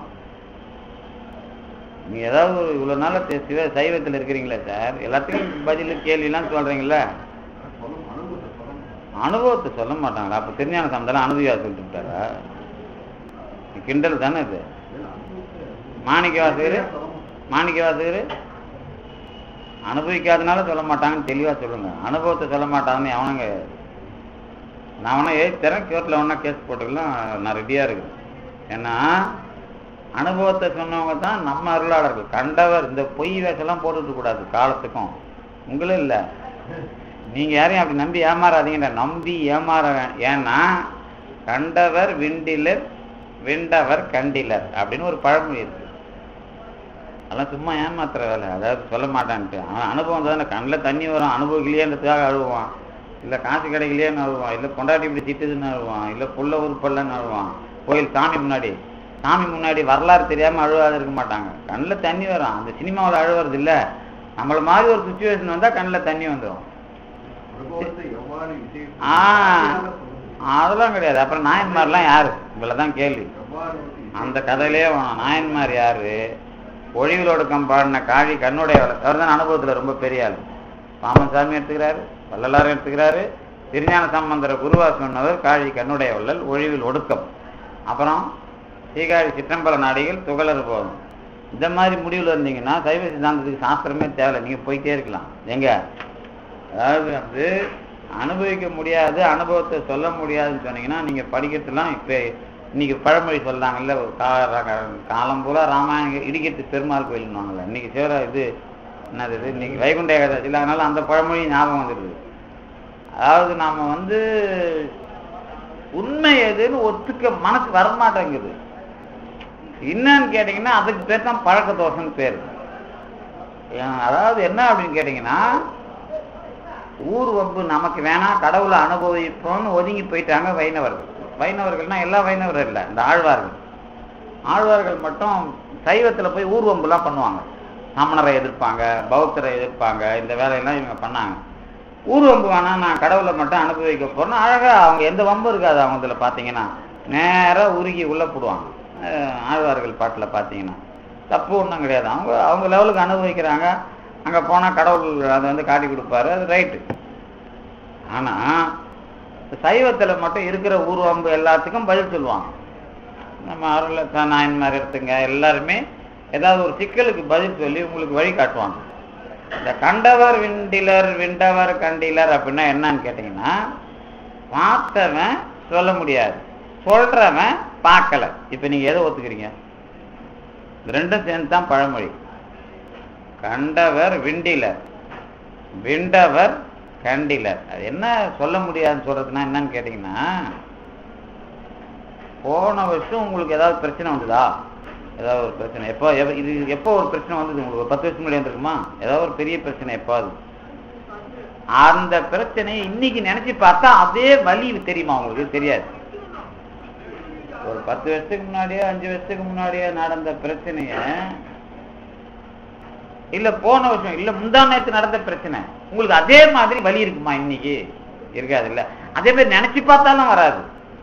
நீங்க ஏதாவது ஒரு இவ்வளவு நாள் தி- சிவ சைவத்தில் இருக்கிறீங்களா சார் எல்லாத்துக்கும் பதில் கேள்விலாம் சொல்றீங்களா சொல்லும் அனுபவத்தை சொல்லணும் அனுபவத்தை சொல்ல மாட்டாங்களா அப்ப திருஞான சம்பந்தம் அனுபவியா சொல்லிட்டு விட்டாரா கிண்டல் தானே இது மாணிக்க வாசகர் மாணிக்க வாசகர் அனுபவிக்காதனால சொல்ல மாட்டாங்கன்னு தெளிவா சொல்லுங்க அனுபவத்தை சொல்ல மாட்டாங்கன்னு எவனுங்க நான் வேணா ஏறி தரேன் கோர்ட்டில் வேணா கேஸ் போட்டுக்கலாம் நான் ரெடியா இருக்கேன் ஏன்னா அனுபவத்தை சொன்னவங்க தான் நம்ம அருளாளர்கள் கண்டவர் இந்த பொய் வேஷம்லாம் போட்டுட்டு கூடாது காலத்துக்கும் உங்களும் இல்லை நீங்க யாரையும் அப்படி நம்பி ஏமாறாதீங்கடா நம்பி ஏமாற வே- ஏன்னா கண்டவர் விண்டிலர் விண்டவர் கண்டிலர் அப்படின்னு ஒரு பழமொழி இருக்கு அதெல்லாம் சும்மா ஏமாத்துற வேலை அதாவது சொல்ல மாட்டான்ட்டு அவன் அனுபவம் தானே கண்ணில் தண்ணி வரும் அனுபவிக்கலையேன்றதுக்காக அழுவான் இல்லை காசு கிடைக்கலையேன்னு அழுவான் இல்லை பொண்டாட்டி இப்படி திட்டுதுன்னு அழுவான் இல்லை புள்ள உருப்பல்லன்னு அழுவான் கோயில் சாமி முன்னாடி சாமி முன்னாடி வரலாறு தெரியாமல் அழுவாத இருக்க மாட்டாங்க கண்ணில் தண்ணி வரும் அந்த சினிமாவில் அழுவுறது இல்லை நம்மள மாதிரி ஒரு சுச்சுவேஷன் வந்தால் கண்ணில் தண்ணி வந்துடும் அனுபவத்தை எவ்வாறு விசேஷ ஆ அதெல்லாம் கிடையாது அப்புறம் நாயன்மார்லாம் யாரு இவ்வளவு தான் கேள்வி எவ்வாறு வந்து அந்த கதையிலே வேணும் நாயன்மார் யாரு ஒழிவிலொடுக்கம் பாடின காழி கண்ணுடைய அவர் தான் அனுபவத்துல ரொம்ப பெரிய ஆள் பாமன் சாமி எடுத்துக்கிறாரு வள்ளலாரும் எடுத்துக்கிறாரு திருஞான சம்பந்தர குருவா சொன்னவர் காழி கண்ணுடைய வள்ளல் ஒழிவில் ஒடுக்கம் அப்புறம் சீகாழி சிற்றம்பல நாடிகள் துகளர் போதும் இந்த மாதிரி முடிவில் இருந்தீங்கன்னா சைவ சித்தாந்தத்துக்கு சாஸ்திரமே தேவையில்லை நீங்க போயிட்டே இருக்கலாம் எங்க அதாவது வந்து அனுபவிக்க முடியாது அனுபவத்தை சொல்ல முடியாதுன்னு சொன்னீங்கன்னா நீங்க படிக்கிறதுலாம் இப்ப இன்னைக்கு பழமொழி சொல்றாங்கல்ல ஒரு கா- ர- காலம் பூரா ராமாயணம் இடிக்கிறது பெருமாள் கோயில்னுவாங்கல்ல இன்னைக்கு சிவரா இது என்னது இது இன்னைக்கு வைகுண்ட ஏகாதசியில் அதனால அந்த பழமொழி ஞாபகம் வந்துடுது அதாவது நாம வந்து உண்மை எதுன்னு ஒத்துக்க மனசு வரமாட்டேங்குது என்னன்னு கேட்டீங்கன்னா அதுக்கு பேர் தான் பழக்க தோஷம்னு பேர் ஏன் அதாவது என்ன அப்படின்னு கேட்டீங்கன்னா ஊர் வம்பு நமக்கு வேணாம் கடவுளை அனுபவிப்போம்னு ஒதுங்கி போயிட்டாங்க வைணவர்கள் வைணவர்கள்னா எல்லா வைணவரும் இல்லை இந்த ஆழ்வார்கள் ஆழ்வார்கள் மட்டும் சைவத்துல போய் ஊர் வம்புலாம் பண்ணுவாங்க சமணரை எதிர்ப்பாங்க பௌத்தரை எதிர்ப்பாங்க இந்த வேலையெல்லாம் இவங்க பண்ணாங்க ஊர் வம்பு வேணாம் நான் கடவுளை மட்டும் அனுபவிக்க போறேன்னு அழகா அவங்க எந்த வம்பு இருக்காது அவங்க இதுல பாத்தீங்கன்னா நேரா உருகி உள்ள போடுவாங்க அஹ் ஆழ்வார்கள் பாட்டுல பாத்தீங்கன்னா தப்பு ஒன்றும் கிடையாது அவங்க அவங்க லெவலுக்கு அனுபவிக்கிறாங்க அங்க போனா கடவுள் அதை வந்து காட்டி கொடுப்பாரு அது ரைட்டு ஆனா இந்த சைவத்துல மட்டும் இருக்கிற ஊர்வம்பு எல்லாத்துக்கும் பதில் சொல்லுவாங்க நம்ம அருள நாயன்மார் எடுத்துங்க எல்லாருமே ஏதாவது ஒரு சிக்கலுக்கு பதில் சொல்லி உங்களுக்கு வழி காட்டுவாங்க இந்த கண்டவர் விண்டிலர் விண்டவர் கண்டிலர் அப்படின்னா என்னன்னு கேட்டீங்கன்னா பார்த்தவன் சொல்ல முடியாது சொல்றவன் பார்க்கல இப்ப நீங்க எதை ஒத்துக்கிறீங்க இது ரெண்டும் சேர்ந்து தான் பழமொழி கண்டவர் விண்டிலர் விண்டவர் கண்டிலர் அது என்ன சொல்ல முடியாதுன்னு சொல்றதுன்னா என்னன்னு கேட்டீங்கன்னா போன வருஷம் உங்களுக்கு ஏதாவது பிரச்சனை வந்ததா ஏதாவது ஒரு பிரச்சனை எப்போ எப்ப- இது எப்போ ஒரு பிரச்சனை வந்தது உங்களுக்கு ஒரு பத்து வருஷம் முன்னாடி வந்திருக்குமா ஏதாவது ஒரு பெரிய பிரச்சனை எப்பாவது அந்த பிரச்சனையை இன்னைக்கு நினைச்சு பார்த்தா அதே வலி தெரியுமா உங்களுக்கு தெரியாது ஒரு பத்து வருஷத்துக்கு முன்னாடியோ அஞ்சு வருஷத்துக்கு முன்னாடியோ நடந்த பிரச்சனைய இல்ல போன வருஷம் இல்ல முந்தா நேரத்து நடந்த பிரச்சனை உங்களுக்கு அதே மாதிரி வலி இருக்குமா இன்னைக்கு இருக்காது இல்ல அதே மாதிரி நினைச்சு பார்த்தாலும் வராது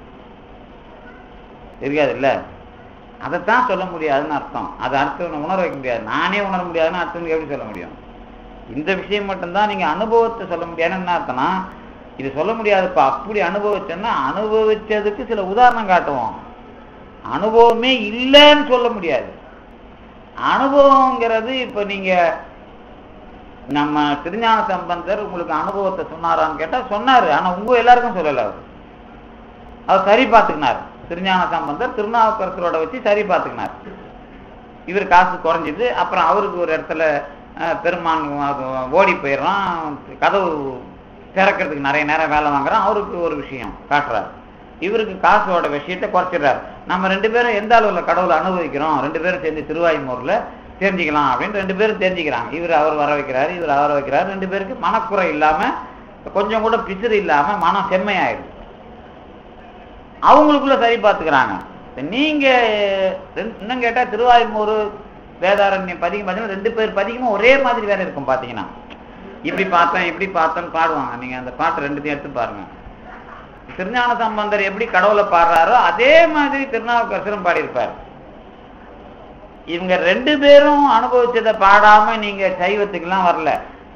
இருக்காது இல்ல அதைத்தான் சொல்ல முடியாதுன்னு அர்த்தம் அது அர்த்தம் உணர வைக்க முடியாது நானே உணர முடியாதுன்னு அர்த்தம் எப்படி சொல்ல முடியும் இந்த விஷயம் மட்டும்தான் நீங்க அனுபவத்தை சொல்ல முடியாதுன்னு என்ன அர்த்தம்னா இது சொல்ல முடியாதுப்பா அப்படி அனுபவிச்சோன்னா அனுபவிச்சதுக்கு சில உதாரணம் காட்டுவோம் அனுபவமே இல்லைன்னு சொல்ல முடியாது அனுபவங்கிறது இப்ப நீங்க நம்ம திருஞான சம்பந்தர் உங்களுக்கு அனுபவத்தை சொன்னாரான்னு கேட்டா சொன்னாரு ஆனா உங்க எல்லாருக்கும் சொல்லல அவர் அவர் சரி பார்த்துக்கினார் திருஞான சம்பந்தர் திருநாவுக்கரசரோட வச்சு சரி பார்த்துக்கினார் இவர் காசு குறைஞ்சிது அப்புறம் அவருக்கு ஒரு இடத்துல அஹ், பெருமான் அஹ், ஓடி போயிடுறான் கதவு திறக்கிறதுக்கு நிறைய நேரம் வேலை வாங்குறான் அவருக்கு ஒரு விஷயம் காட்டுறாரு இவருக்கு காசோட விஷயத்தை குறைச்சிடுறாரு நம்ம ரெண்டு பேரும் எந்த அளவில் கடவுளை அனுபவிக்கிறோம் ரெண்டு பேரும் சேர்ந்து திருவாய்மூர்ல தெரிஞ்சுக்கலாம் அப்படின்னு ரெண்டு பேரும் தெரிஞ்சுக்கிறாங்க இவர் அவர் வர வைக்கிறாரு இவர் அவர் வைக்கிறாரு ரெண்டு பேருக்கு மனக்குறை இல்லாம கொஞ்சம் கூட பிசிறு இல்லாம மனம் செம்மையாயிடுது அவங்களுக்குள்ள சரி பார்த்துக்கிறாங்க இப்ப நீங்க ரெண்டு- இன்னும் கேட்டா திருவாய்மூர் வேதாரண்யம் பதிகம் பார்த்தீங்கன்னா ரெண்டு பேர் பதிகமும் ஒரே மாதிரி வேற இருக்கும் பாத்தீங்கன்னா இப்படி பார்த்தேன் இப்படி பார்த்தேன்னு பாடுவாங்க நீங்க அந்த பாட்டு ரெண்டுத்தையும் எடுத்து பாருங்க திருஞான சம்பந்தர் எப்படி கடவுளை பாடுறாரோ அதே மாதிரி திருநாவுக்கரசரும் பாடியிருப்பார் இவங்க ரெண்டு பேரும் அனுபவிச்சதை பாடாம நீங்க சைவத்துக்கெல்லாம் வரல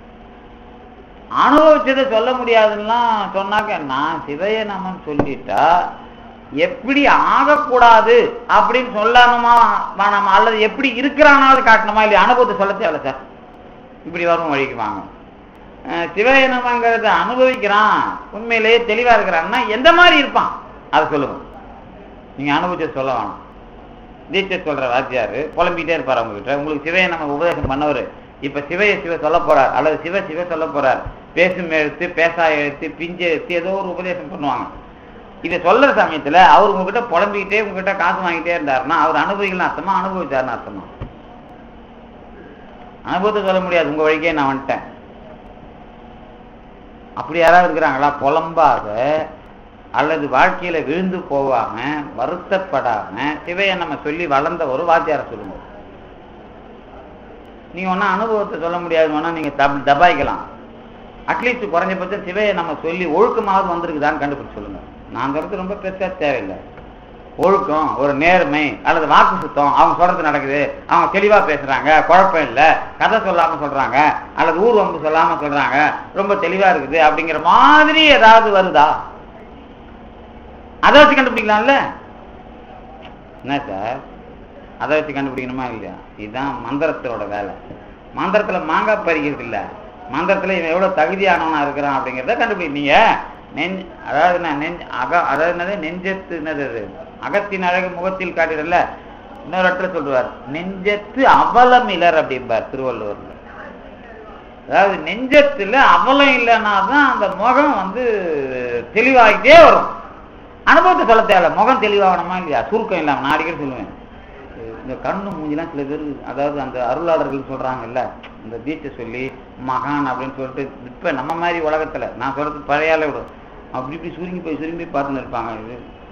அனுபவிச்சதை சொல்ல முடியாதுன்னா சொன்னாக்க நான் சிவைய நமன் சொல்லிட்டா எப்படி ஆகக்கூடாது அப்படின்னு சொல்லணுமா வேணாமா அல்லது எப்படி இருக்கிறானாலும் காட்டணுமா இல்லையா அனுபவத்தை சொல்ல தேவையில்ல சார் இப்படி வரும் வழிக்கு வாங்க அஹ் சிவயனமங்கிறத அனுபவிக்கிறான் உண்மையிலேயே தெளிவா இருக்கிறான்னா எந்த மாதிரி இருப்பான் அதை சொல்லுங்க நீங்க அனுபவிச்ச சொல்ல வேணாம் தீட்சை சொல்ற வாத்தியாரு புலம்பிக்கிட்டே இருப்பார் அவங்க கிட்ட உங்களுக்கு சிவையை நம்ம உபதேசம் பண்ணவர் இப்ப சிவைய சிவ சொல்ல போறார் அல்லது சிவ சிவ சொல்ல போறார் பேசும் எழுத்து பேசா எழுத்து பிஞ்சு எழுத்து ஏதோ ஒரு உபதேசம் பண்ணுவாங்க இதை சொல்ற சமயத்துல அவர் உங்ககிட்ட புலம்பிக்கிட்டே உங்ககிட்ட காசு வாங்கிட்டே இருந்தாருன்னா அவர் அனுபவிக்கலாம் அர்த்தமா அனுபவிச்சாருன்னு அர்த்தமா அனுபவத்தை சொல்ல முடியாது உங்க வழிக்கே நான் வந்துட்டேன் அப்படி யாராவது இருக்கிறாங்களா புலம்பாத அல்லது வாழ்க்கையில விழுந்து போகாம வருத்தப்படாம சிவையை நம்ம சொல்லி வளர்ந்த ஒரு வாத்தியார சொல்லுங்க நீங்க ஒன்னும் அனுபவத்தை சொல்ல முடியாது வேணா நீங்க தப் தபாய்க்கலாம் அட்லீஸ்ட் குறைஞ்சபட்சம் சிவையை நம்ம சொல்லி ஒழுக்கமாவது வந்திருக்குதான்னு கண்டுபிடிச்சு சொல்லுங்க நான் சொல்றது ரொம்ப பெருசா தேவையில்லை ஒழுக்கம் ஒரு நேர்மை அல்லது வாக்கு சுத்தம் அவங்க சொல்றது நடக்குது அவங்க தெளிவா பேசுறாங்க குழப்பம் இல்ல கதை சொல்லாம சொல்றாங்க அல்லது ஊர் வம்பு சொல்லாம சொல்றாங்க ரொம்ப தெளிவா இருக்குது அப்படிங்கிற மாதிரி ஏதாவது வருதா அதை வச்சு கண்டுபிடிக்கலாம்ல என்ன சார் அதை வச்சு கண்டுபிடிக்கணுமா இல்லையா இதுதான் மந்திரத்தோட வேலை மந்திரத்துல மாங்காய் பறிக்கிறது இல்ல மந்திரத்துல இவன் எவ்வளவு தகுதியானவனா இருக்கிறான் அப்படிங்கிறத கண்டுபிடி நீங்க நெஞ்ச அதாவது என்ன நெஞ்ச அக அதாவது என்னது நெஞ்சத்து என்னது அது அகத்தின் அழகு முகத்தில் காட்டிடல இன்னொரு இடத்துல சொல்லுவார் நெஞ்சத்து அவலம் இலர் அப்படிம்பார் திருவள்ளுவர்ல அதாவது நெஞ்சத்துல அவலம் இல்லைன்னா தான் அந்த முகம் வந்து தெளிவாகிட்டே வரும் அனுபவத்தை சொல்ல தேவையில்ல முகம் தெளிவாகணுமா இல்லையா சுருக்கம் இல்லாம நான் அடிக்கடி சொல்லுவேன் இந்த கண்ணு மூஞ்சிலாம் சில பேர் அதாவது அந்த அருளாளர்கள் சொல்றாங்கல்ல இந்த தீட்சை சொல்லி மகான் அப்படின்னு சொல்லிட்டு இப்ப நம்ம மாதிரி உலகத்துல நான் சொல்றது பழையால விடும் அப்படி இப்படி சுருங்கி போய் சுருங்கி போய் பார்த்துன்னு இருப்பாங்க இது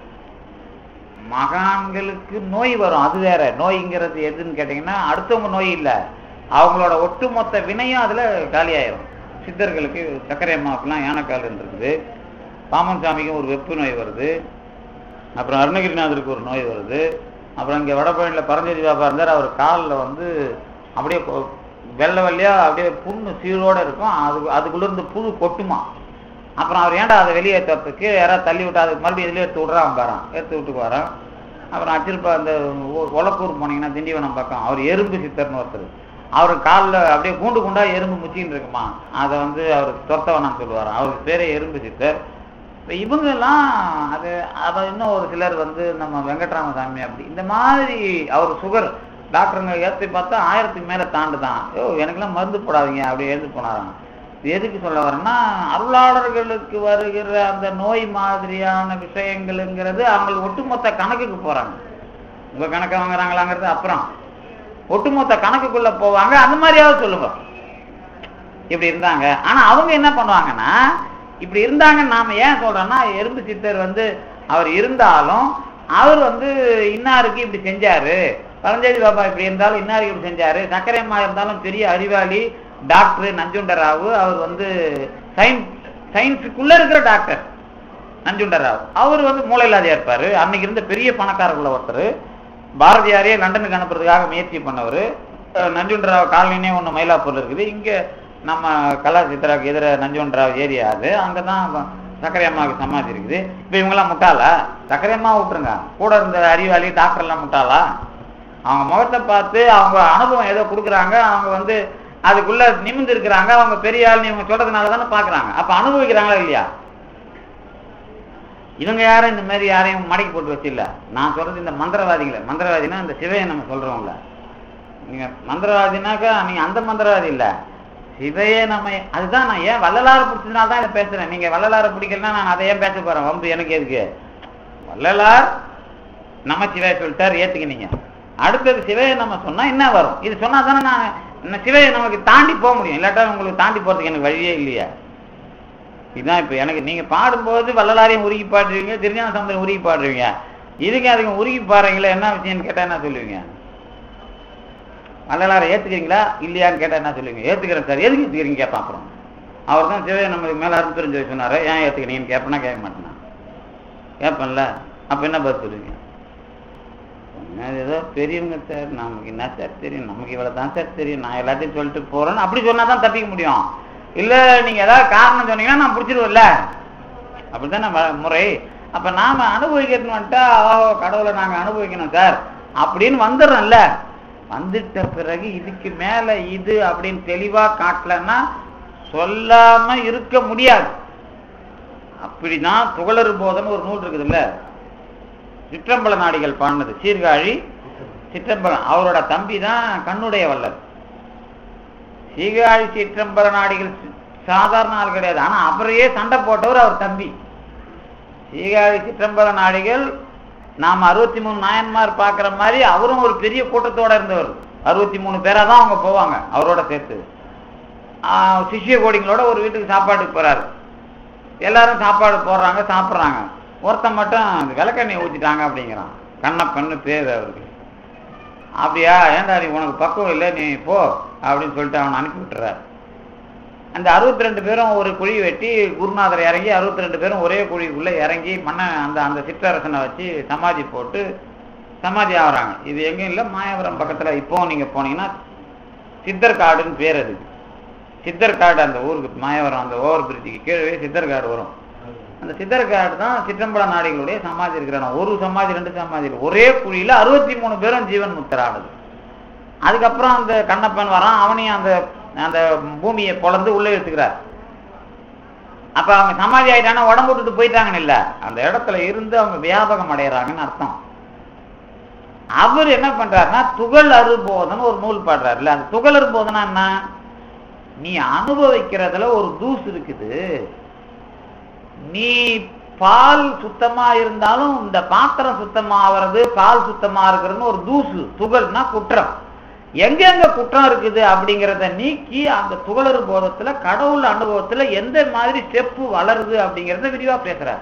மகான்களுக்கு நோய் வரும் அது வேற நோய்ங்கிறது எதுன்னு கேட்டீங்கன்னா அடுத்தவங்க நோய் இல்ல அவங்களோட ஒட்டுமொத்த வினையும் அதுல காலியாயிரும் சித்தர்களுக்கு சர்க்கரை அம்மாவுக்குலாம் யானைக்கால் இருக்குது பாமன் சாமிக்கும் ஒரு வெப்பு நோய் வருது அப்புறம் அருணகிரிநாதருக்கு ஒரு நோய் வருது அப்புறம் இங்கே வடபழனியில் பரஞ்சோதி பாபா இருந்தார் அவர் காலில் வந்து அப்படியே கொ- வெள்ளை வெள்ளையா அப்படியே புண்ணு சீரோட இருக்கும் அது அதுக்குள்ள இருந்து புழு கொட்டுமா அப்புறம் அவர் ஏன்டா அதை வெளியேற்றத்துக்கு யாராவது தள்ளி விட்டா அதுக்கு மறுபடியும் இதில் எடுத்து விட்றான் பாரான் எடுத்து விட்டுக்கு வரான் அப்புறம் அச்சிருப்பா அந்த ஒ- ஒலக்கூர் போனீங்கன்னா திண்டிவனம் பக்கம் அவர் எறும்பு சித்தர்னு ஒருத்தர் அவர் காலில் அப்படியே கூண்டு கூண்டா எறும்பு முச்சின்னு இருக்குமா அதை வந்து அவர் துரத்த வேணாம்னு சொல்லுவாராம் அவருக்கு பேரே எறும்பு சித்தர் இப்போ இவங்கெல்லாம் அது அதை இன்னும் ஒரு சிலர் வந்து நம்ம வெங்கட்ராமசாமி அப்படி இந்த மாதிரி அவர் சுகர் டாக்டருங்க ஏற்றி பார்த்தா ஆயிரத்துக்கு மேலே தாண்டுதான் ஐயோ எனக்கெல்லாம் மருந்து போடாதீங்க அப்படி எழுந்து போனாராம் இது எதுக்கு சொல்ல வரேன்னா அருளாளர்களுக்கு வருகிற அந்த நோய் மாதிரியான விஷயங்களுங்கிறது அவங்க ஒட்டுமொத்த கணக்குக்கு போறாங்க உங்க கணக்கை வாங்குறாங்களாங்கிறது அப்புறம் ஒட்டுமொத்த கணக்குக்குள்ள போவாங்க அந்த மாதிரியாவது சொல்லுங்க இப்படி இருந்தாங்க ஆனா அவங்க என்ன பண்ணுவாங்கன்னா இப்படி இருந்தாங்கன்னு நாம ஏன் சொல்றோம்னா எறும்பு சித்தர் வந்து அவர் இருந்தாலும் அவர் வந்து இன்னாருக்கு இப்படி செஞ்சாரு பழஞ்சேரி பாபா இப்படி இருந்தாலும் இன்னாருக்கு இப்படி செஞ்சாரு சக்கரை அம்மா இருந்தாலும் பெரிய அறிவாளி டாக்டர் நஞ்சுண்டராவு அவர் வந்து சயின்ஸ் சயின்ஸுக்குள்ள இருக்கிற டாக்டர் நஞ்சுண்டராவ் அவர் வந்து மூளையில்லாதையா இருப்பாரு அன்னைக்கு இருந்த பெரிய பணக்காரர்ல ஒருத்தர் பாரதியாரையே லண்டனுக்கு அனுப்புறதுக்காக முயற்சி பண்ணவர் நஞ்சுண்டராவ் காலனினே ஒன்று மயிலாப்பூர்ல இருக்குது இங்க நம்ம கலாச்சித்ராக்கு எதிர நஞ்சுண்டராவ் ஏரியா அது அங்கதான் சக்கரை அம்மாவுக்கு சமாதி இருக்குது இப்போ இவங்கெல்லாம் முட்டாளா சக்கரை அம்மா விட்டுருங்க கூட இருந்த அறிவாளி டாக்டர் எல்லாம் முட்டாளா அவங்க முகத்தை பார்த்து அவங்க அனுபவம் ஏதோ கொடுக்குறாங்க அவங்க வந்து அதுக்குள்ள நிமிர்ந்து இருக்கிறாங்க அவங்க பெரிய ஆள் இவங்க சொல்றதுனால தானே பாக்குறாங்க அப்ப அனுபவிக்கிறாங்களா இல்லையா இவங்க யாரும் இந்த மாதிரி யாரையும் மடக்கி போட்டு வச்சில்ல நான் சொல்றது இந்த மந்திரவாதிகளை மந்திரவாதினா இந்த சிவையை நம்ம சொல்றோம்ல நீங்க மந்திரவாதினாக்கா நீங்க அந்த மந்திரவாதி இல்ல சிவையே நம்ம அதுதான் நான் ஏன் வள்ளலார பிடிச்சதுனால தான் இதை பேசுறேன் நீங்க வள்ளலார பிடிக்கலன்னா நான் அதை ஏன் பேச போறேன் வம்பு எனக்கு எதுக்கு வள்ளலார் நம்ம சிவையை சொல்லிட்டார் ஏத்துக்கினீங்க அடுத்தது சிவையை நம்ம சொன்னா என்ன வரும் இது சொன்னா தானே நான் இந்த சிவையை நமக்கு தாண்டி போக முடியும் இல்லாட்டா உங்களுக்கு தாண்டி போறதுக்கு எனக்கு வழியே இல்லையா இதுதான் இப்ப எனக்கு நீங்க பாடும்போது வள்ளலாரையும் உருகி பாடுறீங்க திருஞான சமுதிரம் உருகி பாடுறீங்க இதுக்கு அதுக்கு உருகி பாடுறீங்களா என்ன விஷயம்னு கேட்டா என்ன சொல்லுவீங்க வள்ளலாரை ஏத்துக்கிறீங்களா இல்லையான்னு கேட்டா என்ன சொல்லுவீங்க ஏத்துக்கிறேன் சார் எதுக்கு ஏத்துக்கிறீங்க கேட்பான் அப்புறம் அவர் தான் சிவையை நமக்கு மேல அருள் தெரிஞ்சு சொன்னாரு ஏன் ஏத்துக்கிறீங்கன்னு கேட்பேன்னா கேட்க மாட்டேனா கேட்பேன்ல அப்ப என்ன பதில் சொல்லுவீங்க அது ஏதோ பெரியவங்க சார் நமக்கு என்ன சார் தெரியும் நமக்கு இவ்வளவு தான் சார் தெரியும் நான் எல்லாத்தையும் சொல்லிட்டு போறேன்னு அப்படி சொன்னா தான் தப்பிக்க முடியும் இல்ல நீங்க ஏதாவது காரணம் சொன்னீங்கன்னா நான் பிடிச்சிருவேன்ல அப்படித்தானே வ- முறை அப்ப நாம அனுபவிக்கிறதுன்னு வந்துட்டா ஓ கடவுளை நாங்க அனுபவிக்கணும் சார் அப்படின்னு வந்துடுறோம்ல வந்துட்ட பிறகு இதுக்கு மேல இது அப்படின்னு தெளிவா காட்டலன்னா சொல்லாம இருக்க முடியாது அப்படிதான் துகளறு போதன்னு ஒரு நூல் இருக்குதுல்ல சிற்றம்பல நாடிகள் பாடினது சீர்காழி சிற்றம்பலம் அவரோட தம்பி தான் கண்ணுடைய வல்லர் சீர்காழி சிற்றம்பல நாடிகள் சி- சாதாரண ஆள் கிடையாது ஆனா அவரையே சண்டை போட்டவர் அவர் தம்பி சீர்காழி சிற்றம்பல நாடிகள் நாம அறுபத்தி மூணு நாயன்மார் பார்க்குற மாதிரி அவரும் ஒரு பெரிய கூட்டத்தோட இருந்தவர் அறுபத்தி மூணு பேரா தான் அவங்க போவாங்க அவரோட சேர்த்து ஆஹ் சிஷ்ய கோடிங்களோட ஒரு வீட்டுக்கு சாப்பாட்டுக்கு போறாரு எல்லாரும் சாப்பாடு போடுறாங்க சாப்பிட்றாங்க ஒருத்தன் மட்டும் அந்த விளக்கெண்ணெய் ஊற்றிட்டாங்க அப்படிங்கிறான் கண்ணப்பன்னு பேர் அவருக்கு அப்படியா ஏன்டா நீ உனக்கு பக்குவம் இல்லை நீ போ அப்படின்னு சொல்லிட்டு அவனை அனுப்பி விட்டுறாரு அந்த அறுபத்தி ரெண்டு பேரும் ஒரு குழி வெட்டி குருநாதர் இறங்கி அறுபத்தி ரெண்டு பேரும் ஒரே குழிக்குள்ள இறங்கி மண்ணை அந்த அந்த சிற்றரசனை வச்சு சமாதி போட்டு சமாதி ஆகுறாங்க இது எங்கேயும் இல்லை மாயாபுரம் பக்கத்துல இப்போ நீங்க போனீங்கன்னா சித்தர்காடுன்னு பேர் அதுக்கு சித்தர்காடு அந்த ஊருக்கு மாயவரம் அந்த ஓவர் பிரிட்ஜுக்கு கீழே சித்தர்காடு வரும் அந்த சித்தர்காடு தான் சிற்றம்பல நாடிகளுடைய சமாதி இருக்கிற இடம். ஒரு சமாதி ரெண்டு சமாதி இல்லை. ஒரே குழியில அறுபத்தி மூணு பேரும் ஜீவன் முத்தரானது அதுக்கப்புறம் அந்த கண்ணப்பன் வரான் அவனையும் அந்த அந்த பூமியை பொளந்து உள்ள எடுத்துக்கிறார் அப்ப அவங்க சமாதி ஆயிட்டானா உடம்பு விட்டுட்டு போயிட்டாங்கன்னு இல்ல அந்த இடத்துல இருந்து அவங்க வியாபகம் அடையறாங்கன்னு அர்த்தம் அவர் என்ன பண்றாருன்னா துகள் அறுபோதன்னு ஒரு நூல் பாடுறாருல்ல அந்த துகள் அறுபோதனா என்ன நீ அனுபவிக்கிறதுல ஒரு தூசு இருக்குது நீ பால் சுத்தமா இருந்தாலும் இந்த பாத்திரம் சுத்தமா ஆவறது பால் சுத்தமா இருக்கிறதுன்னு ஒரு தூசு துகள்னா குற்றம் எங்கெங்க குற்றம் இருக்குது அப்படிங்கிறத நீக்கி அந்த துகளறு போதத்துல கடவுள் அனுபவத்துல எந்த மாதிரி ஸ்டெப்பு வளருது அப்படிங்கிறத விரிவா பேசுறாரு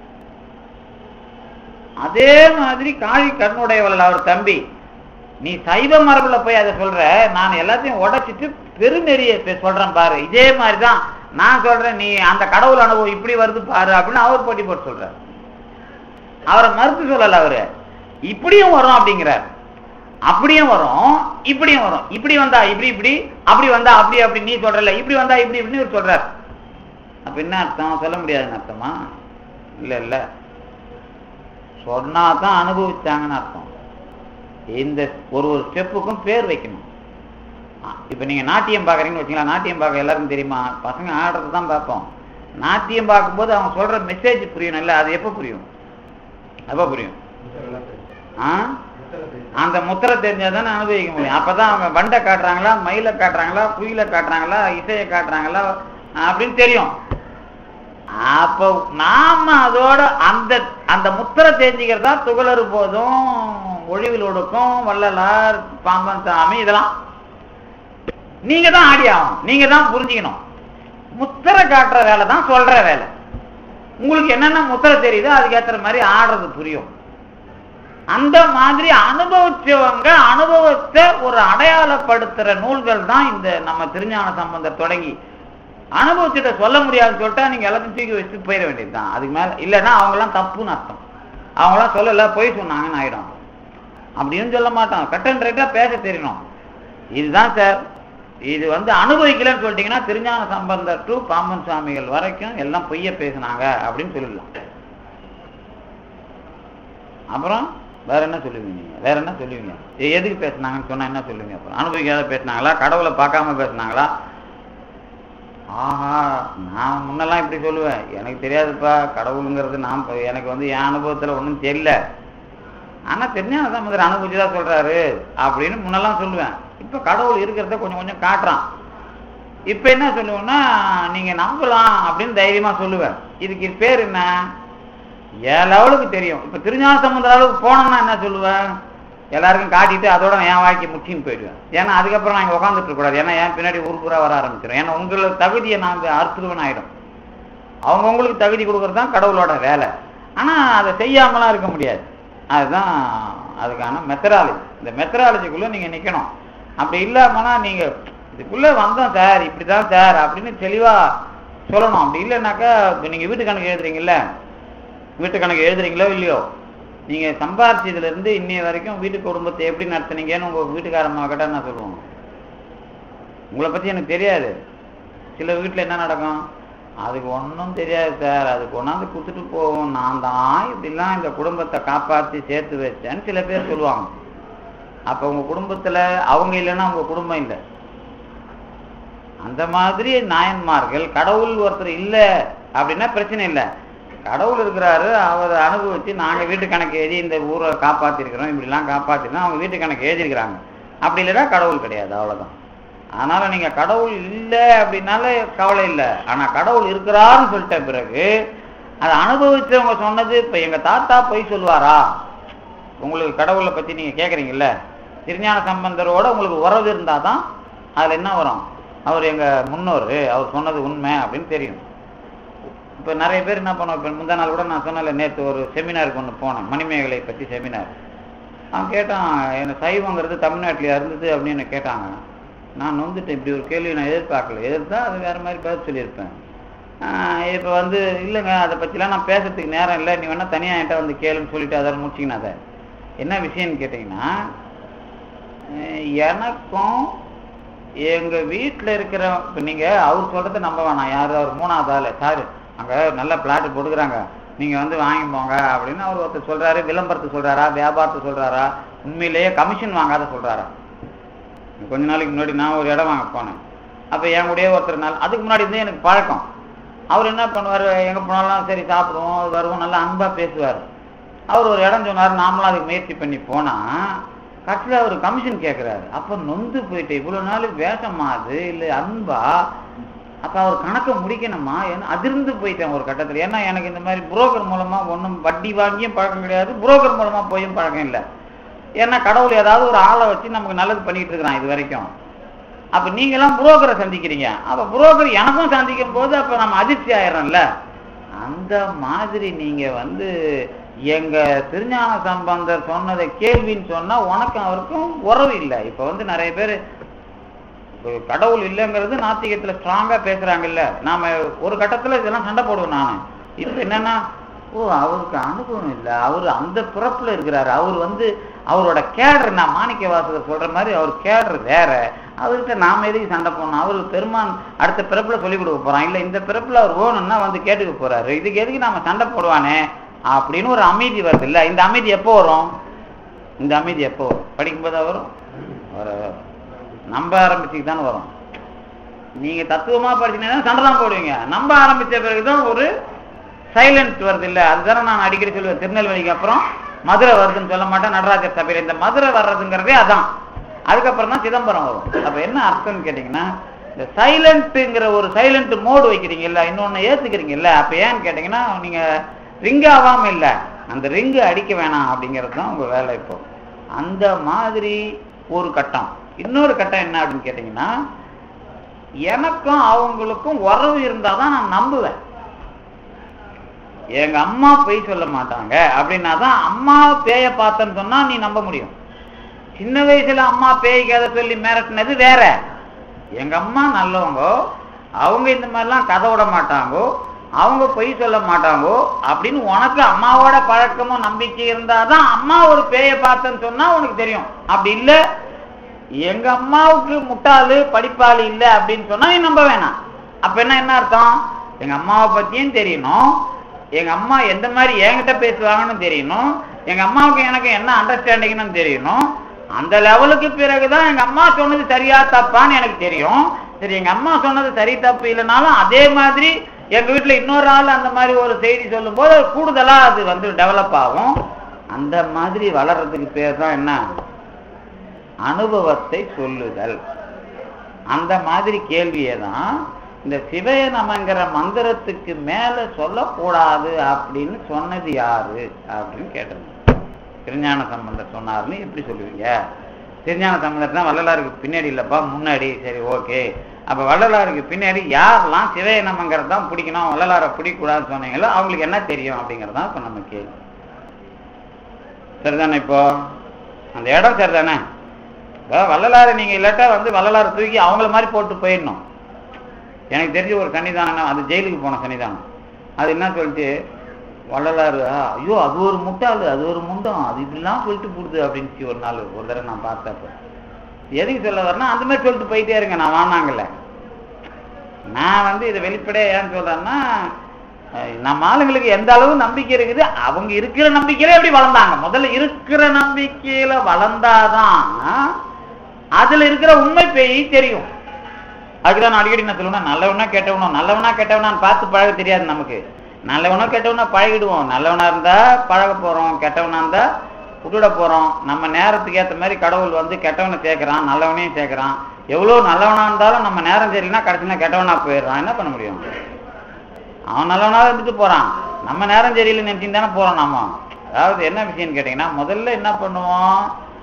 அதே மாதிரி காழி கண்ணுடையவள் அவர் தம்பி நீ சைவ மரபுல போய் அதை சொல்ற நான் எல்லாத்தையும் உடைச்சிட்டு பெருநெறிய பே- சொல்றேன் பாரு இதே மாதிரிதான் நான் சொல்றேன் நீ அந்த கடவுள் அனுபவம் இப்படி வருது பாரு அப்படின்னு அவர் போட்டி போட்டு சொல்றாரு அவரை மறுத்து சொல்லல அவரு இப்படியும் வரும் அப்படிங்கிறார் அப்படியும் வரும் இப்படியும் வரும் இப்படி வந்தா இப்படி இப்படி அப்படி வந்தா அப்படி அப்படி நீ சொல்றல இப்படி வந்தா இப்படி இப்படின்னு இவர் சொல்றார் அப்ப என்ன அர்த்தம் சொல்ல முடியாதுன்னு அர்த்தமா இல்ல இல்ல சொன்னா தான் அனுபவிச்சாங்கன்னு அர்த்தம் இந்த ஒரு ஒரு ஸ்டெப்புக்கும் பேர் வைக்கணும் ஆ, இப்ப நீங்க நாட்டியம் பாக்குறீங்கன்னு வச்சுங்களா நாட்டியம் பார்க்க எல்லாருக்கும் தெரியுமா பசங்க ஆடுறது தான் பார்ப்போம் நாட்டியம் பார்க்கும்போது அவங்க சொல்ற மெசேஜ் புரியணும் இல்ல அது எப்ப புரியும் எப்ப புரியும் ஆ அந்த முத்திரை தெரிஞ்சாதானே அனுபவிக்க முடியும் அப்பதான் அவங்க வண்டை காட்டுறாங்களா மயிலை காட்டுறாங்களா குயிலை காட்டுறாங்களா இசையை காட்டுறாங்களா அப்படின்னு தெரியும் அப்போ நாம அதோட அந்த அந்த முத்திரை தெரிஞ்சுக்கிறதா துகளறு போதும் ஒழிவில் ஒடுக்கும் வள்ளலார் பாம்பன் சாமி இதெல்லாம் நீங்க தான் ஆடி ஆகணும் நீங்க தான் புரிஞ்சுக்கணும் முத்திரை காட்டுற வேலை தான் சொல்ற வேலை உங்களுக்கு என்னென்ன முத்திரை தெரியுதோ அதுக்கு ஏத்துற மாதிரி ஆடுறது புரியும் அந்த மாதிரி அனுபவிச்சவங்க அனுபவத்தை ஒரு அடையாளப்படுத்துற நூல்கள் தான் இந்த நம்ம திருஞான சம்பந்தர் தொடங்கி அனுபவிச்சுட்ட சொல்ல முடியாதுன்னு சொல்லிட்டா நீங்க எல்லாத்தையும் தூக்கி வச்சுட்டு போயிட வேண்டியதுதான் அதுக்கு மேல இல்லைன்னா அவங்கெல்லாம் தப்புன்னு அர்த்தம் அவங்களாம் சொல்லல பொய் சொன்னாங்கன்னு ஆயிடும் அப்படின்னு சொல்ல மாட்டோம் கட்டன் ரைட்டா பேச தெரியணும் இதுதான் சார் இது வந்து அனுபவிக்கலன்னு சொல்லிட்டீங்கன்னா திருஞான சம்பந்தர் டு பாம்பன் சுவாமிகள் வரைக்கும் எல்லாம் பொய்ய பேசுனாங்க அப்படின்னு சொல்லிடலாம் அப்புறம் வேற என்ன சொல்லுவீங்க நீங்க வேற என்ன சொல்லுவீங்க எ- எதுக்கு பேசுனாங்கன்னு சொன்னா என்ன சொல்லுவீங்க அப்புறம் அனுபவிக்காத பேசுனாங்களா கடவுளை பார்க்காம பேசுனாங்களா ஆஹா நான் முன்னெல்லாம் இப்படி சொல்லுவேன் எனக்கு தெரியாதுப்பா கடவுளுங்கிறது நான் இப்ப எனக்கு வந்து என் அனுபவத்துல ஒன்றும் தெரியல ஆனா தெரிஞ்சா சமுதிர அனுபவிச்சுதான் சொல்றாரு அப்படின்னு முன்னெல்லாம் சொல்லுவேன் இப்ப கடவுள் இருக்கிறத கொஞ்சம் கொஞ்சம் காட்டுறான் இப்ப என்ன சொல்லுவேன்னா நீங்க நம்பலாம் அப்படின்னு தைரியமா சொல்லுவேன் இதுக்கு பேர் என்ன என் லெவலுக்கு தெரியும் இப்ப திருஞான சம்பந்த அளவுக்கு போனோம்னா என்ன சொல்லுவேன் எல்லாருக்கும் காட்டிட்டு அதோட என் வாழ்க்கை முக்கியம் போயிடுவேன் ஏன்னா அதுக்கப்புறம் நான் இங்க உட்காந்துட்டு இருக்க கூடாது ஏன்னா என் பின்னாடி ஊர் பூரா வர ஆரம்பிச்சிடும் ஏன்னா உங்களோட தகுதியை நான் அறுத்துருவன் ஆயிடும் அவங்கவுங்களுக்கு தகுதி கொடுக்கறது தான் கடவுளோட வேலை ஆனா அதை செய்யாமலாம் இருக்க முடியாது அதுதான் அதுக்கான மெத்தடாலஜி இந்த மெத்தடாலஜிக்குள்ள நீங்க நிக்கணும் அப்படி இல்லாமனா நீங்க இதுக்குள்ள வந்தோம் சார் இப்படிதான் சார் அப்படின்னு தெளிவா சொல்லணும் அப்படி இல்லைன்னாக்கா இப்ப நீங்க வீட்டு கணக்கு எழுதுறீங்கல்ல வீட்டு கணக்கு எழுதுறீங்களோ இல்லையோ நீங்க சம்பாரிச்சதுல இருந்து இன்னைய வரைக்கும் வீட்டு குடும்பத்தை எப்படி நடத்துனீங்கன்னு உங்க வீட்டுக்காரம்மா கிட்ட நான் சொல்லுவோம் உங்களை பத்தி எனக்கு தெரியாது சில வீட்டுல என்ன நடக்கும் அதுக்கு ஒன்றும் தெரியாது சார் அது கொண்டாந்து கொடுத்துட்டு போவோம் நான் தான் இப்படிலாம் இந்த குடும்பத்தை காப்பாத்தி சேர்த்து வச்சேன்னு சில பேர் சொல்லுவாங்க அப்ப உங்க குடும்பத்துல அவங்க இல்லைன்னா உங்க குடும்பம் இல்லை அந்த மாதிரி நாயன்மார்கள் கடவுள் ஒருத்தர் இல்ல அப்படின்னா பிரச்சனை இல்லை கடவுள் இருக்கிறாரு அவர் அனுபவிச்சு நாங்க வீட்டு கணக்கு எழுதி இந்த ஊரை காப்பாத்திருக்கிறோம் இப்படிலாம் காப்பாத்திருக்கோம் அவங்க வீட்டு கணக்கு எழுதியிருக்கிறாங்க அப்படி இல்லைன்னா கடவுள் கிடையாது அவ்வளவுதான் அதனால நீங்க கடவுள் இல்லை அப்படின்னால கவலை இல்லை ஆனா கடவுள் இருக்கிறாருன்னு சொல்லிட்ட பிறகு அதை அனுபவிச்சவங்க சொன்னது இப்ப எங்க தாத்தா பொய் சொல்லுவாரா உங்களுக்கு கடவுளை பத்தி நீங்க கேக்குறீங்கல்ல திருஞான சம்பந்தரோட உங்களுக்கு உறவு இருந்தாதான் அதுல என்ன வரும் அவர் எங்க முன்னோர் அவர் சொன்னது உண்மை அப்படின்னு தெரியும் இப்ப நிறைய பேர் என்ன பண்ணுவோம் இப்ப முந்தா நாள் கூட நான் சொன்னல நேத்து ஒரு செமினாருக்கு ஒன்று போனேன் மணிமேகலை பத்தி செமினார் அவன் கேட்டான் என்ன சைவங்கிறது தமிழ்நாட்டில் இருந்தது அப்படின்னு கேட்டாங்க நான் நொந்துட்டேன் இப்படி ஒரு கேள்வி நான் எதிர்பார்க்கல எதிர்த்தா அது வேற மாதிரி பதில் சொல்லியிருப்பேன் இப்போ வந்து இல்லைங்க அதை பற்றிலாம் நான் பேசுறதுக்கு நேரம் இல்லை நீ வேணா தனியாக என்கிட்ட வந்து கேளுன்னு சொல்லிட்டு அதை முடிச்சிங்கன்னா அதை என்ன விஷயம்னு கேட்டிங்கன்னா அஹ் எனக்கும் எங்க வீட்டுல இருக்கிற இப்ப நீங்க அவர் சொல்றதை நம்ப வேணாம் யாரு அவர் மூணாவது ஆளு சார் அங்க நல்ல பிளாட் போட்டுக்கிறாங்க நீங்க வந்து வாங்கி போங்க அப்படின்னு அவர் ஒருத்தர் சொல்றாரு விளம்பரத்தை சொல்றாரா வியாபாரத்தை சொல்றாரா உண்மையிலேயே கமிஷன் வாங்காத சொல்றாரா கொஞ்ச நாளைக்கு முன்னாடி நான் ஒரு இடம் வாங்க போனேன் அப்ப என் கூடயே ஒருத்தர் நாள் அதுக்கு முன்னாடி இருந்தே எனக்கு பழக்கம் அவர் என்ன பண்ணுவார் எங்க போனாலும் சரி சாப்பிடுவோம் வருவோம் நல்லா அன்பா பேசுவார் அவர் ஒரு இடம் சொன்னார் நாமளும் அதுக்கு முயற்சி பண்ணி போனா கடைசியில் அவர் கமிஷன் கேட்குறாரு அப்போ நொந்து போயிட்டு இவ்வளோ நாள் வேஷமா அது இல்லை அன்பா அப்போ அவர் கணக்கை முடிக்கணுமா ஏன்னா அதிர்ந்து போயிட்டேன் ஒரு கட்டத்தில் ஏன்னா எனக்கு இந்த மாதிரி புரோக்கர் மூலமா ஒன்றும் வட்டி வாங்கியும் பழக்கம் கிடையாது புரோக்கர் மூலமா போயும் பழக்கம் இல்லை ஏன்னா கடவுள் ஏதாவது ஒரு ஆளை வச்சு நமக்கு நல்லது பண்ணிட்டு இருக்கிறான் இது வரைக்கும் அப்ப நீங்க எல்லாம் புரோக்கரை சந்திக்கிறீங்க அப்ப புரோக்கர் எனக்கும் சந்திக்கும் போது அப்ப நம்ம அதிர்ச்சி ஆயிடுறோம்ல அந்த மாதிரி நீங்க வந்து எங்க திருஞான சம்பந்தர் சொன்னதை கேள்வின்னு சொன்னா உனக்கும் அவருக்கும் உறவு இல்லை இப்ப வந்து நிறைய பேர் கடவுள் இல்லைங்கிறது நாத்திகத்துல ஸ்ட்ராங்கா பேசுறாங்கல்ல நாம ஒரு கட்டத்துல இதெல்லாம் சண்டை போடுவோம் நான் இப்ப என்னன்னா ஓ அவருக்கு அனுபவம் இல்லை அவர் அந்த பிறப்புல இருக்கிறாரு அவர் வந்து அவரோட கேடர் நான் மாணிக்க வாசகர் சொல்ற மாதிரி அவர் கேடர் வேற அவர்கிட்ட நாம எதுக்கு சண்டை போடணும் அவரு பெருமான் அடுத்த பிறப்புல சொல்லிக் கொடுக்க போறான் இல்ல இந்த பிறப்புல அவர் வேணும்னா வந்து கேட்டுக்க போறாரு இதுக்கு எதுக்கு நாம சண்டை போடுவானே அப்படின்னு ஒரு அமைதி வருது இல்ல இந்த அமைதி எப்போ வரும் இந்த அமைதி எப்போ வரும் படிக்கும்போதா வரும் வர நம்ப ஆரம்பிச்சுக்கு தானே வரும் நீங்க தத்துவமா படிச்சீங்கன்னா சண்டை தான் போடுவீங்க நம்ப ஆரம்பிச்ச பிறகுதான் ஒரு சைலண்ட் வருது இல்ல அதுதானே நான் அடிக்கடி சொல்லுவேன் திருநெல்வேலிக்கு அப்புறம் மதுரை வருதுன்னு சொல்ல மாட்டேன் நடராஜர் சபையில இந்த மதுரை வர்றதுங்கிறதே அதான் அதுக்கப்புறம் தான் சிதம்பரம் வரும் அப்ப என்ன அர்த்தம்னு கேட்டீங்கன்னா இந்த சைலண்ட்டுங்கிற ஒரு சைலண்ட் மோடு வைக்கிறீங்கல்ல இன்னொன்னு ஏத்துக்கிறீங்கல்ல அப்ப ஏன்னு கேட்டீங்கன்னா நீங்க ரிங் ஆகாம இல்ல அந்த ரிங்கு அடிக்க வேணாம் அப்படிங்கிறது தான் உங்க வேலை இப்போ அந்த மாதிரி ஒரு கட்டம் இன்னொரு கட்டம் என்ன அப்படின்னு கேட்டீங்கன்னா எனக்கும் அவங்களுக்கும் உறவு இருந்தாதான் நான் நம்புவேன் எங்க அம்மா பொய் சொல்ல மாட்டாங்க அப்படின்னா தான் அம்மா பேய பார்த்தேன்னு சொன்னா நீ நம்ப முடியும் சின்ன வயசுல அம்மா பேய் கதை சொல்லி மிரட்டினது வேற எங்க அம்மா நல்லவங்க அவங்க இந்த மாதிரிலாம் கதை விட மாட்டாங்கோ அவங்க பொய் சொல்ல மாட்டாங்கோ அப்படின்னு உனக்கு அம்மாவோட பழக்கமும் நம்பிக்கை இருந்தாதான் அம்மா ஒரு பேயை பார்த்தேன்னு சொன்னா உனக்கு தெரியும் அப்படி இல்லை எங்க அம்மாவுக்கு முட்டாளு படிப்பாளு இல்லை அப்படின்னு சொன்னா நீ நம்ப வேணாம் அப்ப என்ன என்ன அர்த்தம் எங்க அம்மாவை பத்தியும் தெரியணும் எங்க அம்மா எந்த மாதிரி என்கிட்ட பேசுவாங்கன்னு தெரியணும் எங்க அம்மாவுக்கு எனக்கு என்ன அண்டர்ஸ்டாண்டிங்னு தெரியணும் அந்த லெவலுக்கு பிறகுதான் எங்க அம்மா சொன்னது சரியா தப்பான்னு எனக்கு தெரியும் சரி எங்க அம்மா சொன்னது சரி தப்பு இல்லைனாலும் அதே மாதிரி எங்க வீட்டுல இன்னொரு ஆள் அந்த மாதிரி ஒரு செய்தி சொல்லும் போது அது கூடுதலா அது வந்து டெவலப் ஆகும் அந்த மாதிரி வளர்றதுக்கு பேர் தான் என்ன அனுபவத்தை சொல்லுதல் அந்த மாதிரி கேள்வியை தான் இந்த சிவய நமங்கிற மந்திரத்துக்கு மேல சொல்லக்கூடாது அப்படின்னு சொன்னது யாரு அப்படின்னு கேட்டது திருஞான சம்பந்தர் சொன்னார்னு எப்படி சொல்லுவீங்க திருஞான சம்பந்தர் தான் வள்ளலாருக்கு பின்னாடி இல்லப்பா முன்னாடி சரி ஓகே அப்ப வள்ளலாருக்கு பின்னாடி யாரெல்லாம் சிவய நமங்கிறது தான் பிடிக்கணும் வள்ளலாரை பிடிக்கக்கூடாதுன்னு சொன்னீங்களோ அவங்களுக்கு என்ன தெரியும் அப்படிங்கிறது தான் இப்போ நம்ம கேள்வி சரிதானே இப்போ அந்த இடம் சரிதானே இப்போ வள்ளலாரை நீங்க இல்லாட்டா வந்து வள்ளலாரை தூக்கி அவங்கள மாதிரி போட்டு போயிடணும் எனக்கு தெரிஞ்ச ஒரு சன்னிதானம் அது ஜெயிலுக்கு போன சன்னிதானம் அது என்ன சொல்லிட்டு வள்ளலாறு "ஆ, ஐயோ அது ஒரு முட்டாள் அது ஒரு முண்டம் அது இப்படிலாம் சொல்லிட்டு போடுது அப்படின்னு ஒரு நாள் ஒரு தடவை நான் பார்த்தப்ப எதுக்கு சொல்ல வரேன்னா அந்த மாதிரி சொல்லிட்டு போயிட்டே இருங்க நான் வானாங்கல்ல நான் வந்து இதை வெளிப்படையா ஏன் சொல்றேன்னா அஹ், நம்ம ஆளுங்களுக்கு எந்த அளவு நம்பிக்கை இருக்குது அவங்க இருக்கிற நம்பிக்கையில எப்படி வளர்ந்தாங்க முதல்ல இருக்கிற நம்பிக்கையில வளர்ந்தாதான் அதுல இருக்கிற உண்மை பேய் தெரியும் அதுக்குதான் நான் அடிக்கடி நான் சொல்லுவேன் நல்லவனா கெட்டவனோ நல்லவனா கெட்டவனான்னு பார்த்து பழக தெரியாது நமக்கு நல்லவனோ கெட்டவனா பழகிடுவோம் நல்லவனா இருந்தா பழக போறோம் கெட்டவனா இருந்தா விட்டுட போறோம் நம்ம நேரத்துக்கு ஏத்த மாதிரி கடவுள் வந்து கெட்டவனை சேர்க்கறான் நல்லவனையும் சேர்க்கறான் எவ்வளவு நல்லவனா இருந்தாலும் நம்ம நேரம் சரியில்லைன்னா கடைசியில் கெட்டவனா போயிடுறான் என்ன பண்ண முடியும் அவன் நல்லவனா இருந்துட்டு போறான் நம்ம நேரம் சரியில்லை நினைச்சுட்டு தானே போறோம் நாம அதாவது என்ன விஷயம்னு கேட்டீங்கன்னா முதல்ல என்ன பண்ணுவோம்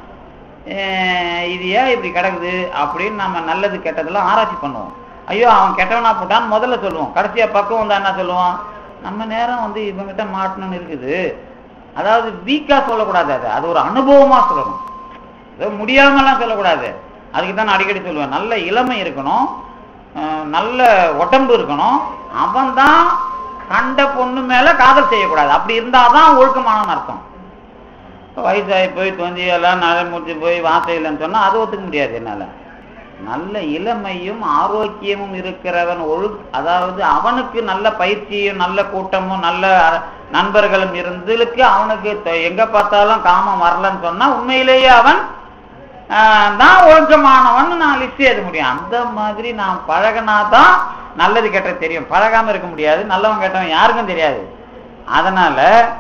அஹ் இது ஏன் இப்படி கிடக்குது அப்படின்னு நம்ம நல்லது கெட்டதெல்லாம் ஆராய்ச்சி பண்ணுவோம் ஐயோ அவன் கெட்டவனா போட்டான்னு முதல்ல சொல்லுவோம் கடைசியா பக்கம் வந்தா என்ன சொல்லுவோம் நம்ம நேரம் வந்து இவங்கிட்ட மாட்டணும்னு இருக்குது அதாவது வீக்கா சொல்லக்கூடாது அது அது ஒரு அனுபவமா சொல்லணும் ஏதோ முடியாமலாம் சொல்லக்கூடாது அதுக்கு தான் நான் அடிக்கடி சொல்லுவேன் நல்ல இளமை இருக்கணும் அஹ் நல்ல உடம்பு இருக்கணும் அவன் தான் கண்ட பொண்ணு மேல காதல் செய்யக்கூடாது அப்படி இருந்தாதான் ஒழுக்கமானவன் அர்த்தம் இப்ப வயசாகி போய் தொந்தி எல்லாம் நடைமுறைச்சு போய் வாசை இல்லைன்னு சொன்னா அது ஒத்துக்க முடியாது என்னால நல்ல இளமையும் ஆரோக்கியமும் இருக்கிறவன் ஒழு அதாவது அவனுக்கு நல்ல பயிற்சியும் நல்ல கூட்டமும் நல்ல அ- நண்பர்களும் இருந்ததுக்கு அவனுக்கு த- எங்க பார்த்தாலும் காமம் வரலன்னு சொன்னா உண்மையிலேயே அவன் ஆஹ், தான் ஒழுக்கமானவன் நான் லிஸ்ட் எழுத முடியும் அந்த மாதிரி நான் பழகினாதான் நல்லது கெட்டது தெரியும் பழகாம இருக்க முடியாது நல்லவன் கெட்டவன் யாருக்கும் தெரியாது அதனால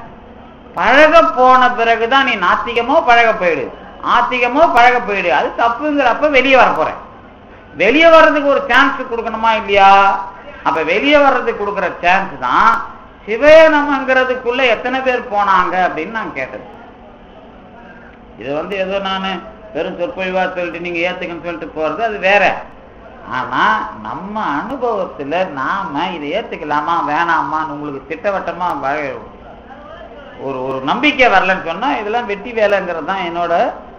பழக போன பிறகுதான் நீ நாத்திகமோ பழக போயிடு ஆத்திகமோ பழக போயிடு அது தப்புங்கிறப்ப வெளியே வர போறேன் வெளியே வர்றதுக்கு ஒரு சான்ஸ் கொடுக்கணுமா இல்லையா அப்ப வெளியே வர்றதுக்கு கொடுக்குற சான்ஸ் தான் சிவனமங்கிறதுக்குள்ள எத்தனை பேர் போனாங்க அப்படின்னு நான் கேட்டது இது வந்து ஏதோ நான் வெறும் சொற்பொழிவா சொல்லிட்டு நீங்க ஏத்துக்கன்னு சொல்லிட்டு போறது அது வேற ஆனா நம்ம அனுபவத்துல நாம இதை ஏத்துக்கலாமா வேணாமான்னு உங்களுக்கு திட்டவட்டமா வ- ஒரு ஒரு நம்பிக்கை வரலன்னு சொன்னா இதெல்லாம் வெட்டி வேலைங்கிறது தான் என்னோட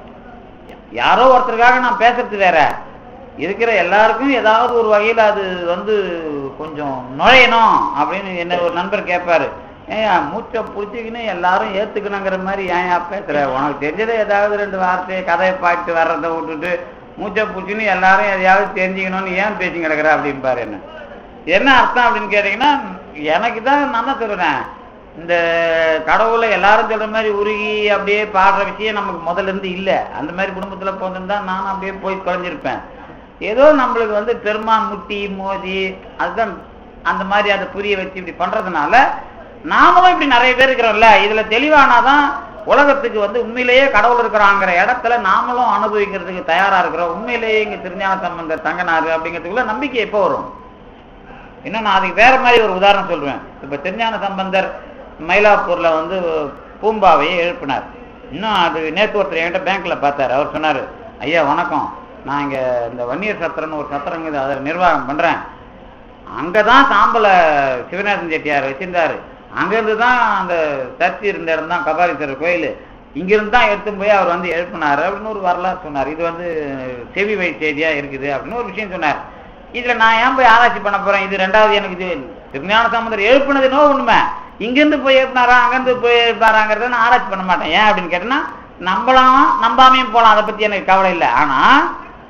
யாரோ ஒருத்தருக்காக நான் பேசுறது வேற இருக்கிற எல்லாருக்கும் ஏதாவது ஒரு வகையில அது வந்து கொஞ்சம் நுழையணும் அப்படின்னு என்ன ஒரு நண்பர் கேட்பாரு ஏன் மூச்சை பிடிச்சிக்கின்னு எல்லாரும் ஏத்துக்கணுங்கிற மாதிரி ஏன் பேசுற உனக்கு தெரிஞ்சதை ஏதாவது ரெண்டு வார்த்தை கதையை பாட்டு வர்றதை விட்டுட்டு மூச்சை பிடிச்சின்னு எல்லாரும் எதையாவது தெரிஞ்சுக்கணும்னு ஏன் பேசி கிடக்குற அப்படிம்பாரு என்ன என்ன அர்த்தம் அப்படின்னு கேட்டீங்கன்னா எனக்கு தான் நான் தான் சொல்றேன் இந்த கடவுளை எல்லாரும் சொல்ற மாதிரி உருகி அப்படியே பாடுற விஷயம் நமக்கு முதல்ல இருந்து இல்லை அந்த மாதிரி குடும்பத்துல போந்திருந்தா நானும் அப்படியே போய் குறைஞ்சிருப்பேன் ஏதோ நம்மளுக்கு வந்து பெருமான் முட்டி மோதி அதுதான் அந்த மாதிரி அதை புரிய வச்சு இப்படி பண்றதுனால நாமளும் இப்படி நிறைய பேர் இருக்கிறோம்ல இதுல தெளிவானாதான் உலகத்துக்கு வந்து உண்மையிலேயே கடவுள் இருக்கிறாங்கிற இடத்துல நாமளும் அனுபவிக்கிறதுக்கு தயாரா இருக்கிறோம் உண்மையிலேயே இங்க திருஞான சம்பந்தர் தங்கனாரு அப்படிங்கிறதுக்குள்ள நம்பிக்கை எப்போ வரும் இன்னும் நான் அதுக்கு வேற மாதிரி ஒரு உதாரணம் சொல்றேன் இப்ப திருஞான சம்பந்தர் மயிலாப்பூர்ல வந்து பூம்பாவையை எழுப்பினார் இன்னும் அது நேற்று ஒருத்தர் என்கிட்ட பேங்க்ல பார்த்தாரு அவர் சொன்னாரு ஐயா வணக்கம் நான் இங்க இந்த வன்னியர் சத்திரம்னு ஒரு சத்திரம் இருக்குது அதை நிர்வாகம் பண்றேன் அங்கதான் சாம்பலை சிவநாதன் செட்டியார் வச்சிருந்தாரு அங்கேருந்து தான் அந்த சர்ச்சு இருந்த இடம் தான் கபாலீஸ்வரர் கோயில் இங்கிருந்து தான் எடுத்து போய் அவர் வந்து எழுப்பினார் அப்படின்னு ஒரு வரலாறு சொன்னார் இது வந்து செவி வழி செய்தியாக இருக்குது அப்படின்னு ஒரு விஷயம் சொன்னார் இதில் நான் ஏன் போய் ஆராய்ச்சி பண்ண போகிறேன் இது ரெண்டாவது எனக்கு இது திருஞான சம்பந்தர் எழுப்புனதுனோ உண்மை இங்கேருந்து போய் எழுப்பினாரா அங்கேருந்து போய் எழுப்பாராங்கிறத நான் ஆராய்ச்சி பண்ண மாட்டேன் ஏன் அப்படின்னு கேட்டேன்னா நம்பலாம் நம்பாமையும் போகலாம் அதை பற்றி எனக்கு கவலை இல்லை ஆனால்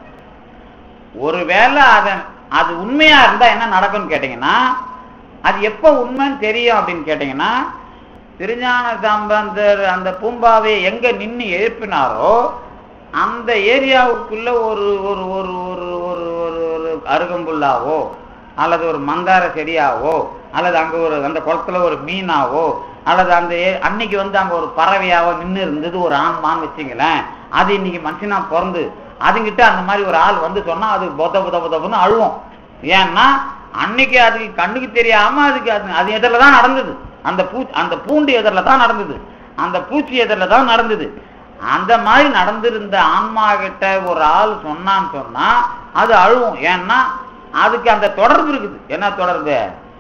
ஒருவேளை அதை அது உண்மையா இருந்தா என்ன நடக்கும்னு கேட்டீங்கன்னா அது எப்போ உண்மைன்னு தெரியும் அப்படின்னு கேட்டீங்கன்னா திருஞான சம்பந்தர் அந்த பூம்பாவை எங்க நின்று எழுப்பினாரோ அந்த ஏரியாவுக்குள்ள ஒரு ஒரு ஒரு ஒரு ஒரு ஒரு ஒரு அருகம்புல்லாவோ அல்லது ஒரு மந்தார செடியாவோ அல்லது அங்க ஒரு அந்த குளத்துல ஒரு மீனாவோ அல்லது அந்த ஏ- அன்னைக்கு வந்து அங்க ஒரு பறவையாவோ நின்று இருந்தது ஒரு ஆண்மான்னு வச்சுங்களேன் அது இன்னைக்கு மனுஷனா பிறந்து அதுங்கிட்ட அந்த மாதிரி ஒரு ஆள் வந்து சொன்னா அது பொத பொத பொதப்புன்னு அழுவோம் ஏன்னா அன்னைக்கு அதுக்கு கண்ணுக்கு தெரியாம அதுக்கு அது அது எதிரில் தான் நடந்தது அந்த பூ அந்த பூண்டு எதிரில் தான் நடந்தது அந்த பூச்சி எதிரில் தான் நடந்தது அந்த மாதிரி நடந்திருந்த ஆன்மா கிட்ட ஒரு ஆள் சொன்னான்னு சொன்னா அது அழுவும் ஏன்னா அதுக்கு அந்த தொடர்பு இருக்குது என்ன தொடர்பு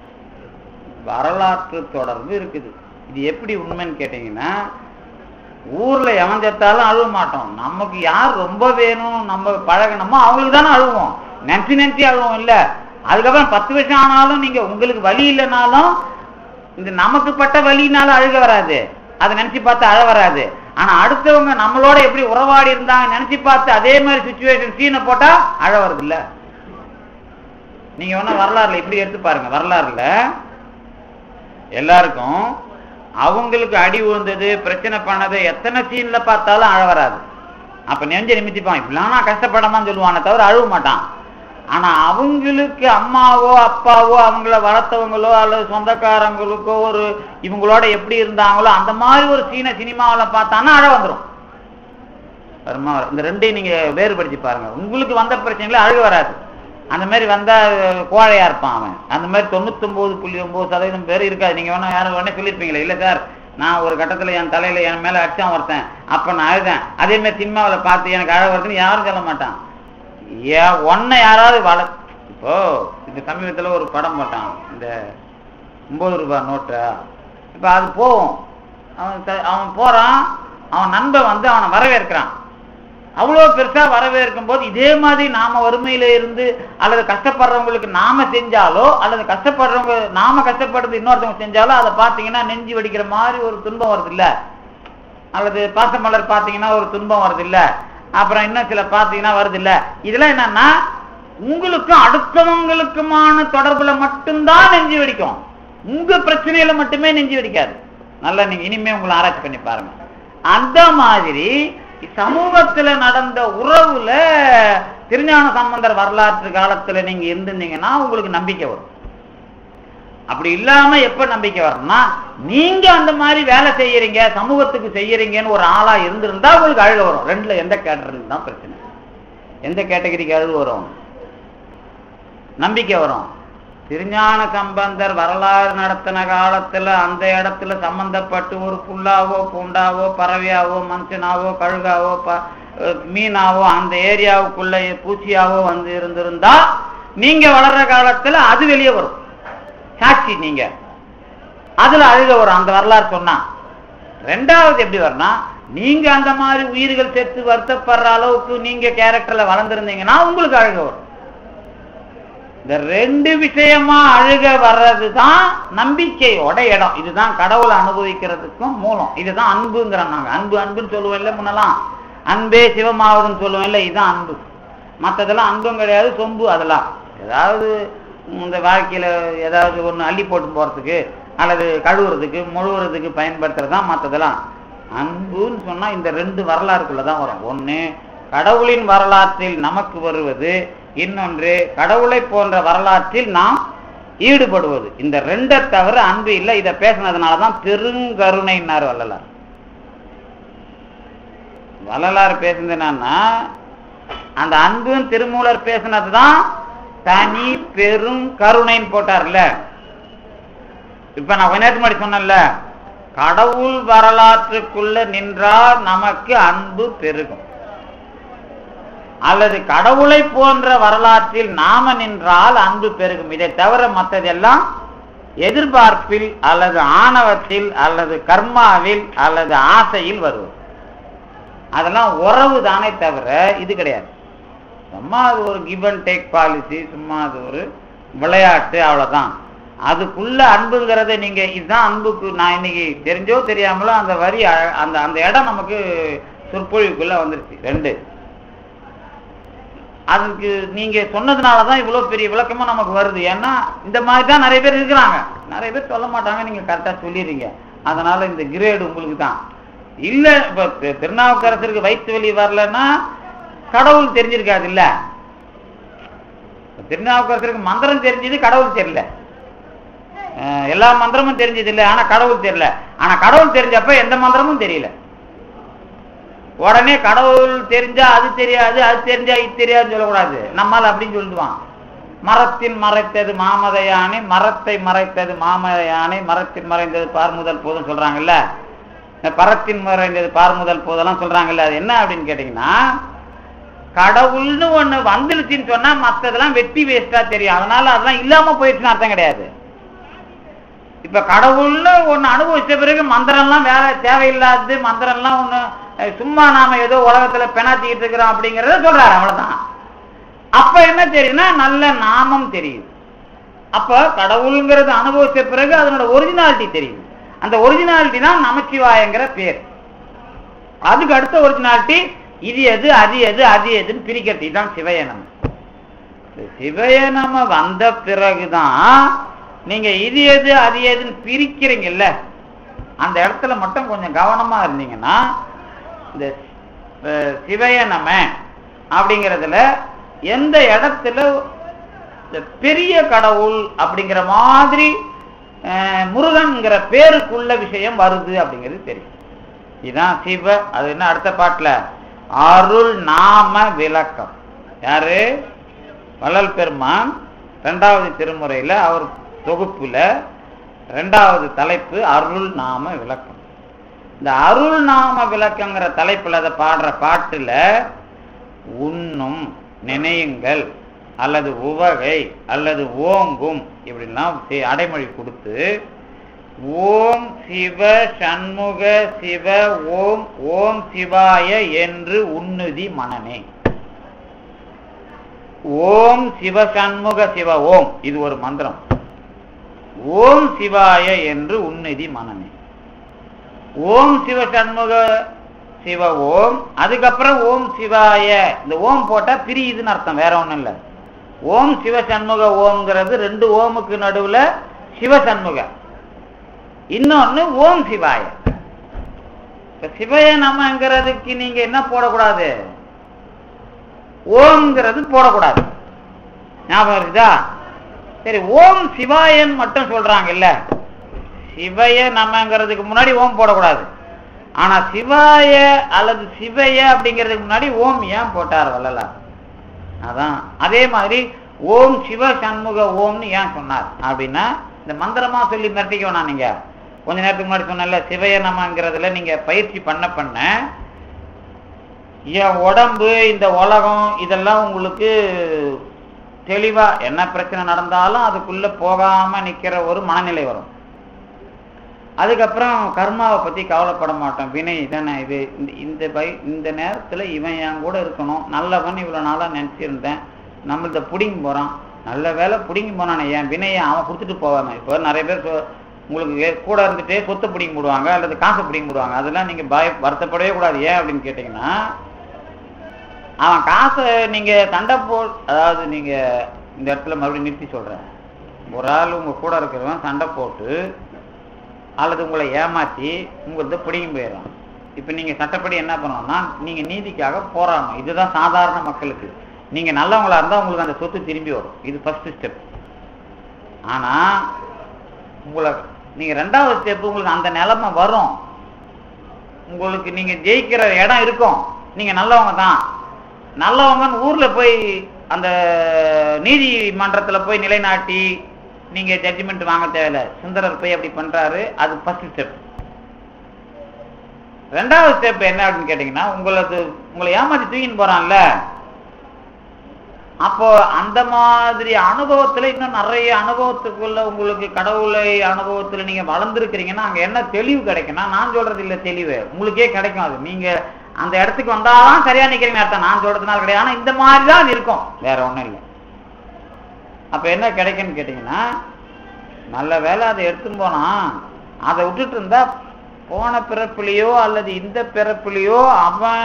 வரலாற்று தொடர்பு இருக்குது இது எப்படி உண்மைன்னு கேட்டீங்கன்னா ஊர்ல எவன் செத்தாலும் அழுவ மாட்டோம் நமக்கு யார் ரொம்ப வேணும் நம்ம பழகணுமோ அவங்களுக்கு தானே அழுவோம் நினைச்சு நினைச்சு அழுவோம் இல்ல அதுக்கப்புறம் பத்து வருஷம் ஆனாலும் நீங்க உங்களுக்கு வலி இல்லைனாலும் இந்த நமக்கு பட்ட வலினால அழுக வராது அதை நினைச்சு பார்த்து அழ வராது ஆனா அடுத்தவங்க நம்மளோட எப்படி உறவாடி இருந்தாங்க நினைச்சு பார்த்து அதே மாதிரி சுச்சுவேஷன் சீனை போட்டா அழ வருது இல்ல நீங்க வேணா வரலாறுல இப்படி எடுத்து பாருங்க வரலாறுல எல்லாருக்கும் அவங்களுக்கு அடி விழுந்தது பிரச்சனை பண்ணது எத்தனை சீன்ல பார்த்தாலும் அழ வராது அப்ப நெஞ்ச நிமித்திப்பான் இப்படிலாம் நான் கஷ்டப்படாமான்னு சொல்லுவானே தவிர அழுவ மாட்டான் ஆனா அவங்களுக்கு அம்மாவோ அப்பாவோ அவங்கள வளர்த்தவங்களோ அல்லது சொந்தக்காரங்களுக்கோ ஒரு இவங்களோட எப்படி இருந்தாங்களோ அந்த மாதிரி ஒரு சீன சினிமாவில் பார்த்தான்னா அழ வந்துடும் வருமா வரும். இந்த ரெண்டையும் நீங்க வேறுபடுத்தி பாருங்க உங்களுக்கு வந்த பிரச்சனைகள அழுக வராது அந்த மாதிரி வந்தா அஹ், கோழையா இருப்பான் அவன் அந்த மாதிரி தொண்ணூத்தொன்பது புள்ளி ஒன்பது சதவீதம் பேர் இருக்காது நீங்க வேணா யாரும் உடனே சொல்லியிருப்பீங்களே இல்ல சார் நான் ஒரு கட்டத்துல என் தலையில என் மேல அடிச்சான் ஒருத்தன் அப்ப நான் அழுதேன் அதே மாதிரி சினிமாவுல பார்த்து எனக்கு அழ வருதுன்னு யாரும் சொல்ல மாட்டான் ஏன் ஒன்ன யாராவது வள இப்போ இந்த சமீபத்துல ஒரு படம் போட்டான் இந்த ஒன்பது ரூபாய் நோட்டா இப்ப அது போகும் அவன் த- அவன் போறான் அவன் நண்பன் வந்து அவனை வரவேற்கிறான் அவ்வளோ பெருசா வரவேற்கும் போது இதே மாதிரி நாம வறுமையில இருந்து அல்லது கஷ்டப்படுறவங்களுக்கு நாம செஞ்சாலோ அல்லது கஷ்டப்படுறவங்க நாம கஷ்டப்படுறது இன்னொருத்தவங்க செஞ்சாலோ அதை பார்த்தீங்கன்னா நெஞ்சு வடிக்கிற மாதிரி ஒரு துன்பம் வருது இல்ல அல்லது பாசமலர் பார்த்தீங்கன்னா ஒரு துன்பம் வருது இல்ல அப்புறம் இன்னும் சில பார்த்தீங்கன்னா வருது இல்ல இதெல்லாம் என்னன்னா உங்களுக்கும் அடுத்தவங்களுக்குமான தொடர்புல மட்டும்தான் நெஞ்சு வெடிக்கும் உங்க பிரச்சனையில மட்டுமே நெஞ்சு வெடிக்காது நல்லா நீங்க இனிமே உங்களை ஆராய்ச்சி பண்ணி பாருங்க அந்த மாதிரி சமூகத்துல நடந்த உறவுல திருஞான சம்பந்தர் வரலாற்று காலத்துல நீங்க இருந்திருந்தீங்கன்னா உங்களுக்கு நம்பிக்கை வரும் அப்படி இல்லாம எப்ப நம்பிக்கை வரும்னா நீங்க அந்த மாதிரி வேலை செய்யறீங்க சமூகத்துக்கு செய்யறீங்கன்னு ஒரு ஆளா இருந்திருந்தா உங்களுக்கு அழுக வரும் ரெண்டுல எந்த கேட்டகரி தான் பிரச்சனை எந்த கேட்டகரிக்கு அழுகு வரும் நம்பிக்கை வரும் திருஞான சம்பந்தர் வரலாறு நடத்தின காலத்துல அந்த இடத்துல சம்பந்தப்பட்டு ஒரு புல்லாவோ பூண்டாவோ பறவையாவோ மனுஷனாவோ கழுகாவோ ப- அஹ் மீனாவோ அந்த ஏரியாவுக்குள்ள பூச்சியாவோ வந்து இருந்திருந்தா நீங்க வளர்ற காலத்துல அது வெளியே வரும் சாட்சி நீங்க அதுல அழுக வரும் அந்த வரலாறு சொன்னா ரெண்டாவது எப்படி வரும்னா நீங்க அந்த மாதிரி உயிர்கள் செத்து வருத்தப்படுற அளவுக்கு நீங்க கேரக்டர்ல வளர்ந்துருந்தீங்கன்னா உங்களுக்கு அழுக வரும் இந்த ரெண்டு விஷயமா அழுக வர்றதுதான் நம்பிக்கையோட இடம் இதுதான் கடவுளை அனுபவிக்கிறதுக்கும் மூலம் இதுதான் அன்புங்கிறோம் நாங்க அன்பு அன்புன்னு சொல்லுவோம் இல்ல முன்னெல்லாம் அன்பே சிவமாவதுன்னு சொல்லுவோம் இல்ல இதுதான் அன்பு மற்றதெல்லாம் அன்பும் கிடையாது சொம்பு அதெல்லாம் ஏதாவது இந்த வாழ்க்கையில ஏதாவது ஒண்ணு அள்ளி போட்டு போறதுக்கு அல்லது கழுவுறதுக்கு முழுவுறதுக்கு பயன்படுத்துறது தான் மற்றதெல்லாம் அன்புன்னு சொன்னா இந்த ரெண்டு வரலாறுக்குள்ள தான் வரும் ஒண்ணு கடவுளின் வரலாற்றில் நமக்கு வருவது இன்னொன்று கடவுளை போன்ற வரலாற்றில் நாம் ஈடுபடுவது இந்த ரெண்டை தவிர அன்பு இல்லை இதை பேசினதுனால தான் பெருங்கருணைன்னாரு வள்ளலார் வள்ளலார் பேசுனது என்னன்னா அந்த அன்பும் திருமூலர் பேசினது தான் தனி பெரும் கருணைன்னு போட்டார்ல இப்ப நான் கொஞ்ச நேரத்துக்கு முன்னாடி சொன்னேன்ல கடவுள் வரலாற்றுக்குள்ள நின்றால் நமக்கு அன்பு பெருகும் அல்லது கடவுளை போன்ற வரலாற்றில் நாம நின்றால் அன்பு பெருகும் இதை தவிர மற்றதெல்லாம் எதிர்பார்ப்பில் அல்லது ஆணவத்தில் அல்லது கர்மாவில் அல்லது ஆசையில் வருவது அதெல்லாம் உறவு தானே தவிர இது கிடையாது சும்மா அது ஒரு கிவ் அண்ட் டேக் பாலிசி சும்மா அது ஒரு விளையாட்டு அவ்வளவுதான் அதுக்குள்ள அன்புங்கிறத நீங்க இதுதான் அன்புக்கு நான் இன்னைக்கு தெரிஞ்சோ தெரியாமலோ அந்த வரி அ- அந்த அந்த இடம் நமக்கு சொற்பொழிவுக்குள்ள வந்துருச்சு ரெண்டு அதுக்கு நீங்க சொன்னதுனாலதான் இவ்வளவு பெரிய விளக்கமும் நமக்கு வருது ஏன்னா இந்த மாதிரி தான் நிறைய பேர் இருக்கிறாங்க நிறைய பேர் சொல்ல மாட்டாங்க நீங்க கரெக்டா சொல்லிடுறீங்க அதனால இந்த கிரேடு உங்களுக்கு தான் இல்ல இப்ப தி- திருநாவுக்கரசருக்கு வயிற்று வலி வரலன்னா கடவுள் தெரிஞ்சிருக்காது இல்ல திருநாவுக்கரசருக்கு மந்திரம் தெரிஞ்சது கடவுள் தெரியல அஹ் எல்லா மந்திரமும் தெரிஞ்சது இல்ல ஆனா கடவுள் தெரியல ஆனா கடவுள் தெரிஞ்சப்ப எந்த மந்திரமும் தெரியல உடனே கடவுள் தெரிஞ்சா அது தெரியாது அது தெரிஞ்சா இது தெரியாதுன்னு சொல்லக்கூடாது நம்மால் அப்படின்னு சொல்லிடுவான் மரத்தின் மறைத்தது மாமத யானை மரத்தை மறைத்தது மாமத யானை மரத்தின் மறைந்தது பார்முதல் போதும் சொல்றாங்கல்ல இந்த பரத்தின் மறைந்தது பார்முதல் போதெல்லாம் சொல்றாங்கல்ல அது என்ன அப்படின்னு கேட்டீங்கன்னா கடவுள்னு ஒண்ணு வந்துருச்சுன்னு சொன்னா மத்ததெல்லாம் வெட்டி வேஸ்டா தெரியும் அதனால அதெல்லாம் இல்லாம போயிடுச்சுன்னு அர்த்தம் கிடையாது இப்ப கடவுள்னு ஒண்ணு அனுபவிச்ச பிறகு மந்திரம்லாம் வேற தேவையில்லாதது மந்திரம்லாம் ஒண்ணு அஹ், சும்மா நாம ஏதோ உலகத்துல பெணாத்திக்கிட்டு இருக்கிறோம் அப்படிங்கறத சொல்றாரு அவ்வளவுதான் அப்ப என்ன தெரியுதுன்னா நல்ல நாமம் தெரியுது அப்ப கடவுளுங்கிறது அனுபவிச்ச பிறகு அதனோட ஒரிஜினாலிட்டி தெரியுது அந்த ஒரிஜினாலிட்டி தான் நமச்சிவாயங்கிற பேர் அதுக்கு அடுத்த ஒரிஜினாலிட்டி இது எது அது எது அது எதுன்னு பிரிக்கிறது இதுதான் சிவயனம் இந்த சிவயனம வந்த பிறகுதான் நீங்க இது எது அது எதுன்னு பிரிக்கிறீங்கல்ல அந்த இடத்துல மட்டும் கொஞ்சம் கவனமா இருந்தீங்கன்னா இந்த அஹ், சிவயனம அப்படிங்கிறதுல எந்த இடத்துல இந்த பெரிய கடவுள் அப்படிங்கிற மாதிரி அஹ், முருகன்ங்கிற பேருக்குள்ள விஷயம் வருது அப்படிங்கிறது தெரியும் இதுதான் சிவ அது என்ன அடுத்த பாட்டுல அருள் நாம விளக்கம் யாரு வள்ளல் பெருமான் ரெண்டாவது திருமுறையில அவர் தொகுப்புல ரெண்டாவது தலைப்பு அருள் நாம விளக்கம் இந்த அருள் நாம விளக்கங்கிற தலைப்புல அதை பாடுற பாட்டுல உண்ணும் நினையுங்கள் அல்லது உவகை அல்லது ஓங்கும் இப்படிலாம் சே- அடைமொழி கொடுத்து ஓம் சிவ சண்முக சிவ ஓம் ஓம் சிவாய என்று உன்னுதி மனனே ஓம் சிவ சண்முக சிவ ஓம் இது ஒரு மந்திரம் ஓம் சிவாய என்று உன்னிதி மனமே ஓம் சிவ சண்முக சிவ ஓம் அதுக்கப்புறம் ஓம் சிவாய இந்த ஓம் போட்டா பிரியுதுன்னு அர்த்தம் வேற ஒண்ணும் இல்ல ஓம் சிவ சண்முக ஓம்ங்கிறது ரெண்டு ஓமுக்கு நடுவுல சிவ சண்முக இன்னொன்னு ஓம் சிவாய இப்ப சிவய நமங்கிறதுக்கு நீங்க என்ன போடக்கூடாது ஓம்ங்கிறது போடக்கூடாது ஞாபகம் இருக்குதா சரி ஓம் சிவாயன் மட்டும் சொல்றாங்கல்ல சிவய நமங்கிறதுக்கு முன்னாடி ஓம் போடக்கூடாது ஆனா சிவாய அல்லது சிவய அப்படிங்கிறதுக்கு முன்னாடி ஓம் ஏன் போட்டார் வள்ளலார் அதான் அதே மாதிரி ஓம் சிவ சண்முக ஓம்னு ஏன் சொன்னார் அப்படின்னா இந்த மந்திரமா சொல்லி மிரட்டிக்க வேணாம் நீங்க கொஞ்ச நேரத்துக்கு முன்னாடி சொன்னல சிவய நமங்கிறதுல நீங்க பயிற்சி பண்ண பண்ண என் உடம்பு இந்த உலகம் இதெல்லாம் உங்களுக்கு தெளிவா என்ன பிரச்சனை நடந்தாலும் அதுக்குள்ள போகாம நிக்கிற ஒரு மனநிலை வரும் அதுக்கப்புறம் கர்மாவை பத்தி கவலைப்பட மாட்டோம் வினை தானே இது இந்த- இந்த பை இந்த நேரத்துல இவன் என் கூட இருக்கணும் நல்லவன் இவ்வளவு நாளா நினைச்சிருந்தேன் நம்மள்த புடிங்கி போறான் நல்ல வேலை புடிங்கி போனானே என் வினையை அவன் கொடுத்துட்டு போவாங்க இப்போ நிறைய பேர் சொ- உங்களுக்கு வே- கூட இருந்துட்டே சொத்தை பிடிங்கி போடுவாங்க அல்லது காசை பிடிங்கி போடுவாங்க அதெல்லாம் நீங்க பய வருத்தப்படவே கூடாது ஏன் அப்படின்னு கேட்டீங்கன்னா அவன் காசை நீங்க சண்டை போ அதாவது நீங்க இந்த இடத்துல மறுபடியும் நிறுத்தி சொல்றேன் ஒரு ஆள் உங்க கூட இருக்கிறவன் சண்டை போட்டு அல்லது உங்களை ஏமாத்தி உங்களது பிடிங்கி போயிடும் இப்ப நீங்க சட்டப்படி என்ன பண்ணணும்னா நீங்க நீதிக்காக போராடணும் இதுதான் சாதாரண மக்களுக்கு நீங்க நல்லவங்களா இருந்தா உங்களுக்கு அந்த சொத்து திரும்பி வரும் இது ஃபர்ஸ்ட் ஸ்டெப் ஆனா உங்களை நீங்க ரெண்டாவது ஸ்டெப் உங்களுக்கு அந்த நிலைமை வரும் உங்களுக்கு நீங்க ஜெயிக்கிற இடம் இருக்கும் நீங்க நல்லவங்க தான் நல்லவங்கன்னு ஊர்ல போய் அந்த நீதிமன்றத்துல போய் நிலைநாட்டி நீங்க ஜட்ஜ்மெண்ட் வாங்க தேவையில்ல சுந்தரர் போய் அப்படி பண்றாரு அது ஃபர்ஸ்ட் ஸ்டெப் ரெண்டாவது ஸ்டெப் என்ன அப்படின்னு கேட்டீங்கன்னா உங்களது உங்களை ஏமாத்தி தூக்கின்னு போறான்ல அப்போ அந்த மாதிரி அனுபவத்துல இன்னும் நிறைய அனுபவத்துக்குள்ள உங்களுக்கு கடவுளை அனுபவத்துல நீங்க வளர்ந்துருக்கிறீங்கன்னா அங்க என்ன தெளிவு கிடைக்கும்னா நான் சொல்றது இல்ல தெளிவு உங்களுக்கே கிடைக்கும் அது நீங்க அந்த இடத்துக்கு வந்தாதான் சரியா நிக்கிறீங்க அர்த்தம் நான் சொல்றதுனால கிடையாது ஆனா இந்த மாதிரி தான் இருக்கும் வேற ஒண்ணும் இல்லை அப்ப என்ன கிடைக்கும்னு கேட்டீங்கன்னா நல்ல வேலை அதை எடுத்துன்னு போனா அதை விட்டுட்டு இருந்தா போன பிறப்புலையோ அல்லது இந்த பிறப்புலையோ அவன்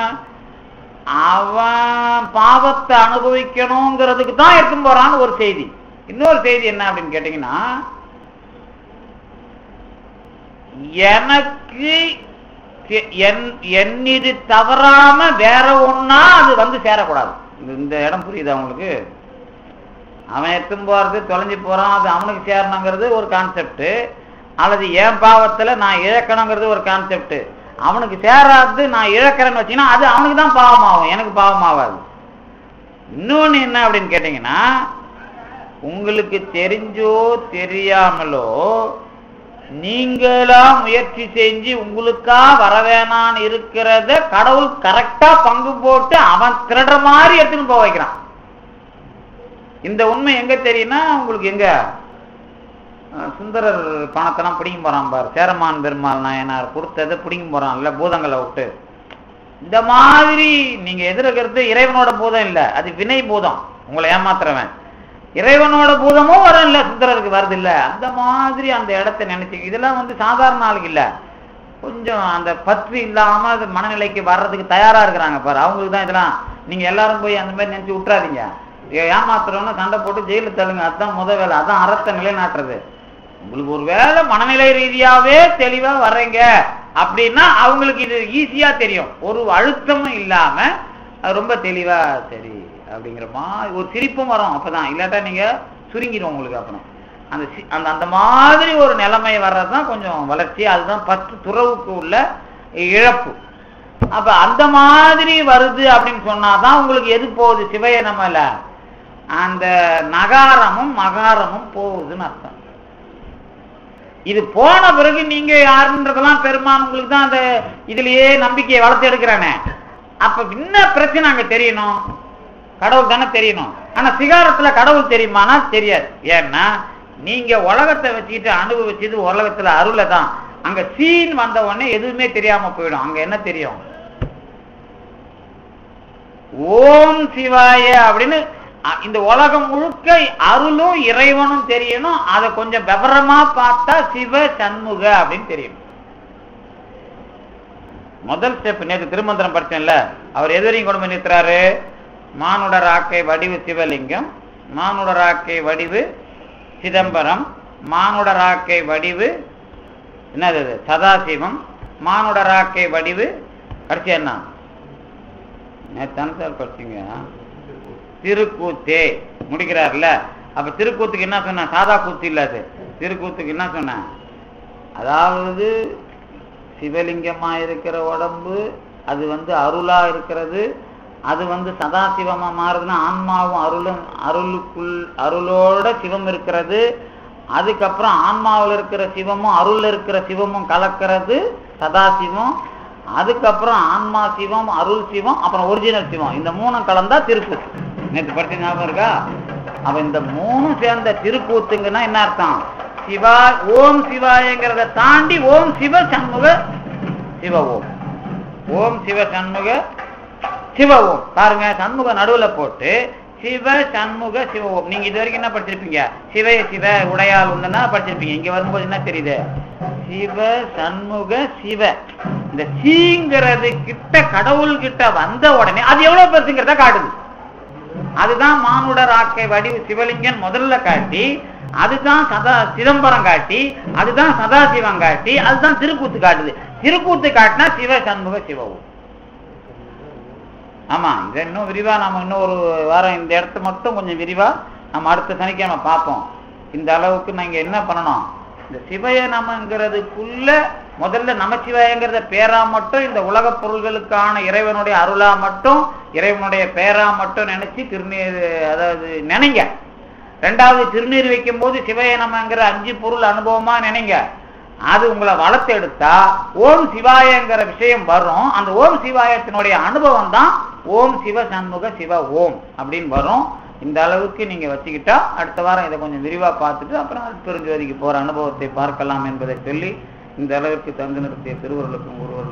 அவன் பாவத்தை அனுபவிக்கணுங்கிறதுக்கு தான் எடுத்துன்னு போறான்னு ஒரு செய்தி இன்னொரு செய்தி என்ன அப்படின்னு கேட்டீங்கன்னா எனக்கு கெ- என்- என்னிது தவறாம வேற ஒண்ணா அது வந்து சேரக்கூடாது இந்த- இந்த இடம் புரியுதா உங்களுக்கு அவன் எடுத்துன்னு போறது தொலைஞ்சு போறான் அது அவனுக்கு சேரணுங்கிறது ஒரு கான்செப்ட் அல்லது என் பாவத்துல நான் இழக்கணுங்கிறது ஒரு கான்செப்ட் அவனுக்கு சேராது நான் இழக்கிறேன்னு வச்சீங்கன்னா அது அவனுக்கு தான் பாவமாகும் எனக்கு பாவமாகாது இன்னொன்னு என்ன அப்படின்னு கேட்டீங்கன்னா உங்களுக்கு தெரிஞ்சோ தெரியாமலோ நீங்களா முயற்சி செஞ்சு உங்களுக்கா வரவேணான்னு இருக்கிறத கடவுள் கரெக்டா பங்கு போட்டு அவன் திருடுற மாதிரி எடுத்துன்னு போக வைக்கிறான் இந்த உண்மை எங்க தெரியும்னா உங்களுக்கு எங்க அஹ், சுந்தரர் பணத்தெல்லாம் பிடிங்க போறான் பார் சேரமான் பெருமாள் நாயனார் கொடுத்ததை பிடிங்க போறான் இல்ல பூதங்களை விட்டு இந்த மாதிரி நீங்க எதிர்க்கிறது இறைவனோட பூதம் இல்ல அது வினை பூதம் உங்களை ஏமாத்துறவன் இறைவனோட பூதமும் வரும் இல்ல சுந்தரருக்கு வருது இல்ல அந்த மாதிரி அந்த இடத்தை நினைச்சு இதெல்லாம் வந்து சாதாரண ஆளுக்கு இல்ல கொஞ்சம் அந்த பற்று இல்லாம அது மனநிலைக்கு வர்றதுக்கு தயாரா இருக்கிறாங்க பாரு அவங்களுக்கு தான் இதெல்லாம் நீங்க எல்லாரும் போய் அந்த மாதிரி நினைச்சு விட்டுறாதீங்க ஏ- ஏமாத்துறவன சண்டை போட்டு ஜெயில தள்ளுங்க அதுதான் முத வேலை அதான் அறத்தை நிலைநாட்டுறது உங்களுக்கு ஒரு வேலை மனநிலை ரீதியாவே தெளிவா வர்றீங்க அப்படின்னா அவங்களுக்கு இது ஈஸியா தெரியும் ஒரு அழுத்தமும் இல்லாம அது ரொம்ப தெளிவா சரி அப்படிங்கிற மாதிரி ஒரு சிரிப்பும் வரும் அப்பதான் இல்லாட்டா நீங்க சுருங்கிடும் உங்களுக்கு அப்புறம் அந்த சி- அந்த அந்த மாதிரி ஒரு நிலைமை வர்றதுதான் கொஞ்சம் வளர்ச்சி அதுதான் பத்து துறவுக்கு உள்ள இழப்பு அப்ப அந்த மாதிரி வருது அப்படின்னு சொன்னாதான் உங்களுக்கு எது போகுது சிவைய நம்மல அந்த நகாரமும் மகாரமும் போகுதுன்னு அர்த்தம் இது போன பிறகு நீங்க யாருன்றதெல்லாம் பெருமான் உங்களுக்கு தான் அந்த இதுலயே நம்பிக்கையை வளர்த்து எடுக்கிறானே அப்ப என்ன பிரச்சனை அங்க தெரியணும் கடவுள் தானே தெரியணும் ஆனா சிகாரத்துல கடவுள் தெரியுமானா தெரியாது ஏன்னா நீங்க உலகத்தை வச்சுக்கிட்டு அனுபவிச்சது உலகத்துல அருளை தான் அங்க சீன் வந்த உடனே எதுவுமே தெரியாம போயிடும் அங்க என்ன தெரியும் ஓம் சிவாய அப்படின்னு அ- இந்த உலகம் முழுக்க அருளும் இறைவனும் தெரியணும் அதை கொஞ்சம் விவரமா பார்த்தா சிவ சண்முக அப்படின்னு தெரியணும் முதல் ஸ்டெப் நேற்று திருமந்திரம் படிச்சேன்ல அவர் எது வரையும் கொண்டு போய் நிறுத்துறாரு மானுட ராக்கை வடிவு சிவலிங்கம் மானுட ராக்கை வடிவு சிதம்பரம் மானுட ராக்கை வடிவு என்னது அது? சதாசிவம் மானுட ராக்கை வடிவு கடைசி என்ன நேத்தான சார் படிச்சீங்க திருக்கூத்தே முடிக்கிறார்ல அப்ப திருக்கூத்துக்கு என்ன சொன்ன சாதா கூத்து இல்ல அது திருக்கூத்துக்கு என்ன சொன்ன அதாவது சிவலிங்கமா இருக்கிற உடம்பு அது வந்து அருளா இருக்கிறது அது வந்து சதாசிவமா மாறுதுன்னா ஆன்மாவும் அருளும் அருளுக்குள் அருளோட சிவம் இருக்கிறது அதுக்கப்புறம் ஆன்மாவில் இருக்கிற சிவமும் அருள்ல இருக்கிற சிவமும் கலக்கிறது சதாசிவம் அதுக்கப்புறம் ஆன்மா சிவம் அருள் சிவம் அப்புறம் ஒரிஜினல் சிவம் இந்த மூணும் கலந்தா திருக்கூத்து நேற்று படிச்ச ஞாபகம் இருக்கா அப்ப இந்த மூணும் சேர்ந்த திருக்கூத்துங்கன்னா என்ன அர்த்தம் சிவா ஓம் சிவாயங்கிறத தாண்டி ஓம் சிவ சண்முக சிவ ஓம் ஓம் சிவ சண்முக சிவ ஓம் பாருங்க சண்முக நடுவுல போட்டு சிவ சண்முக சிவ ஓம் நீங்க இது வரைக்கும் என்ன படிச்சிருப்பீங்க சிவய சிவ உடையால் உண்டுன்னா படிச்சிருப்பீங்க இங்க வரும்போது என்ன தெரியுது சிவ சண்முக சிவ இந்த சீங்கிறது கிட்ட கடவுள் கிட்ட வந்த உடனே அது எவ்வளவு பெருசுங்கிறத காட்டுது அதுதான் மானுட ராக்கை வடிவு சிவலிங்கன் முதல்ல காட்டி அதுதான் சதா சிதம்பரம் காட்டி அதுதான் சதாசிவம் காட்டி அதுதான் திருக்கூத்து காட்டுது திருக்கூத்து காட்டினா சிவ சண்முக சிவவும் ஆமா இதை இன்னும் விரிவா நம்ம இன்னும் ஒரு வாரம் இந்த இடத்த மட்டும் கொஞ்சம் விரிவா நம்ம அடுத்த சனிக்கிழமை பார்ப்போம் இந்த அளவுக்கு நீங்க என்ன பண்ணணும் இந்த சிவய நமங்கிறதுக்குள்ள முதல்ல நமச்சிவாயங்கிறத பேரா மட்டும் இந்த உலகப் பொருள்களுக்கான இறைவனுடைய அருளா மட்டும் இறைவனுடைய பேரா மட்டும் நினைச்சு திருநீர் அதாவது நினைங்க ரெண்டாவது திருநீர் வைக்கும் போது சிவய நமங்கிற அஞ்சு பொருள் அனுபவமா நினைங்க அது உங்களை வளர்த்து எடுத்தா ஓம் சிவாயங்கிற விஷயம் வரும் அந்த ஓம் சிவாயத்தினுடைய அனுபவம் தான் ஓம் சிவ சண்முக சிவ ஓம் அப்படின்னு வரும் இந்த அளவுக்கு நீங்க வச்சுக்கிட்டா அடுத்த வாரம் இதை கொஞ்சம் விரிவா பார்த்துட்டு அப்புறம் அற்பெருஞ்சோதிக்கு போற அனுபவத்தை பார்க்கலாம் என்பதை சொல்லி இந்த அளவிற்கு தந்து நிறுத்திய திருவருளுக்கும் ஒருவர்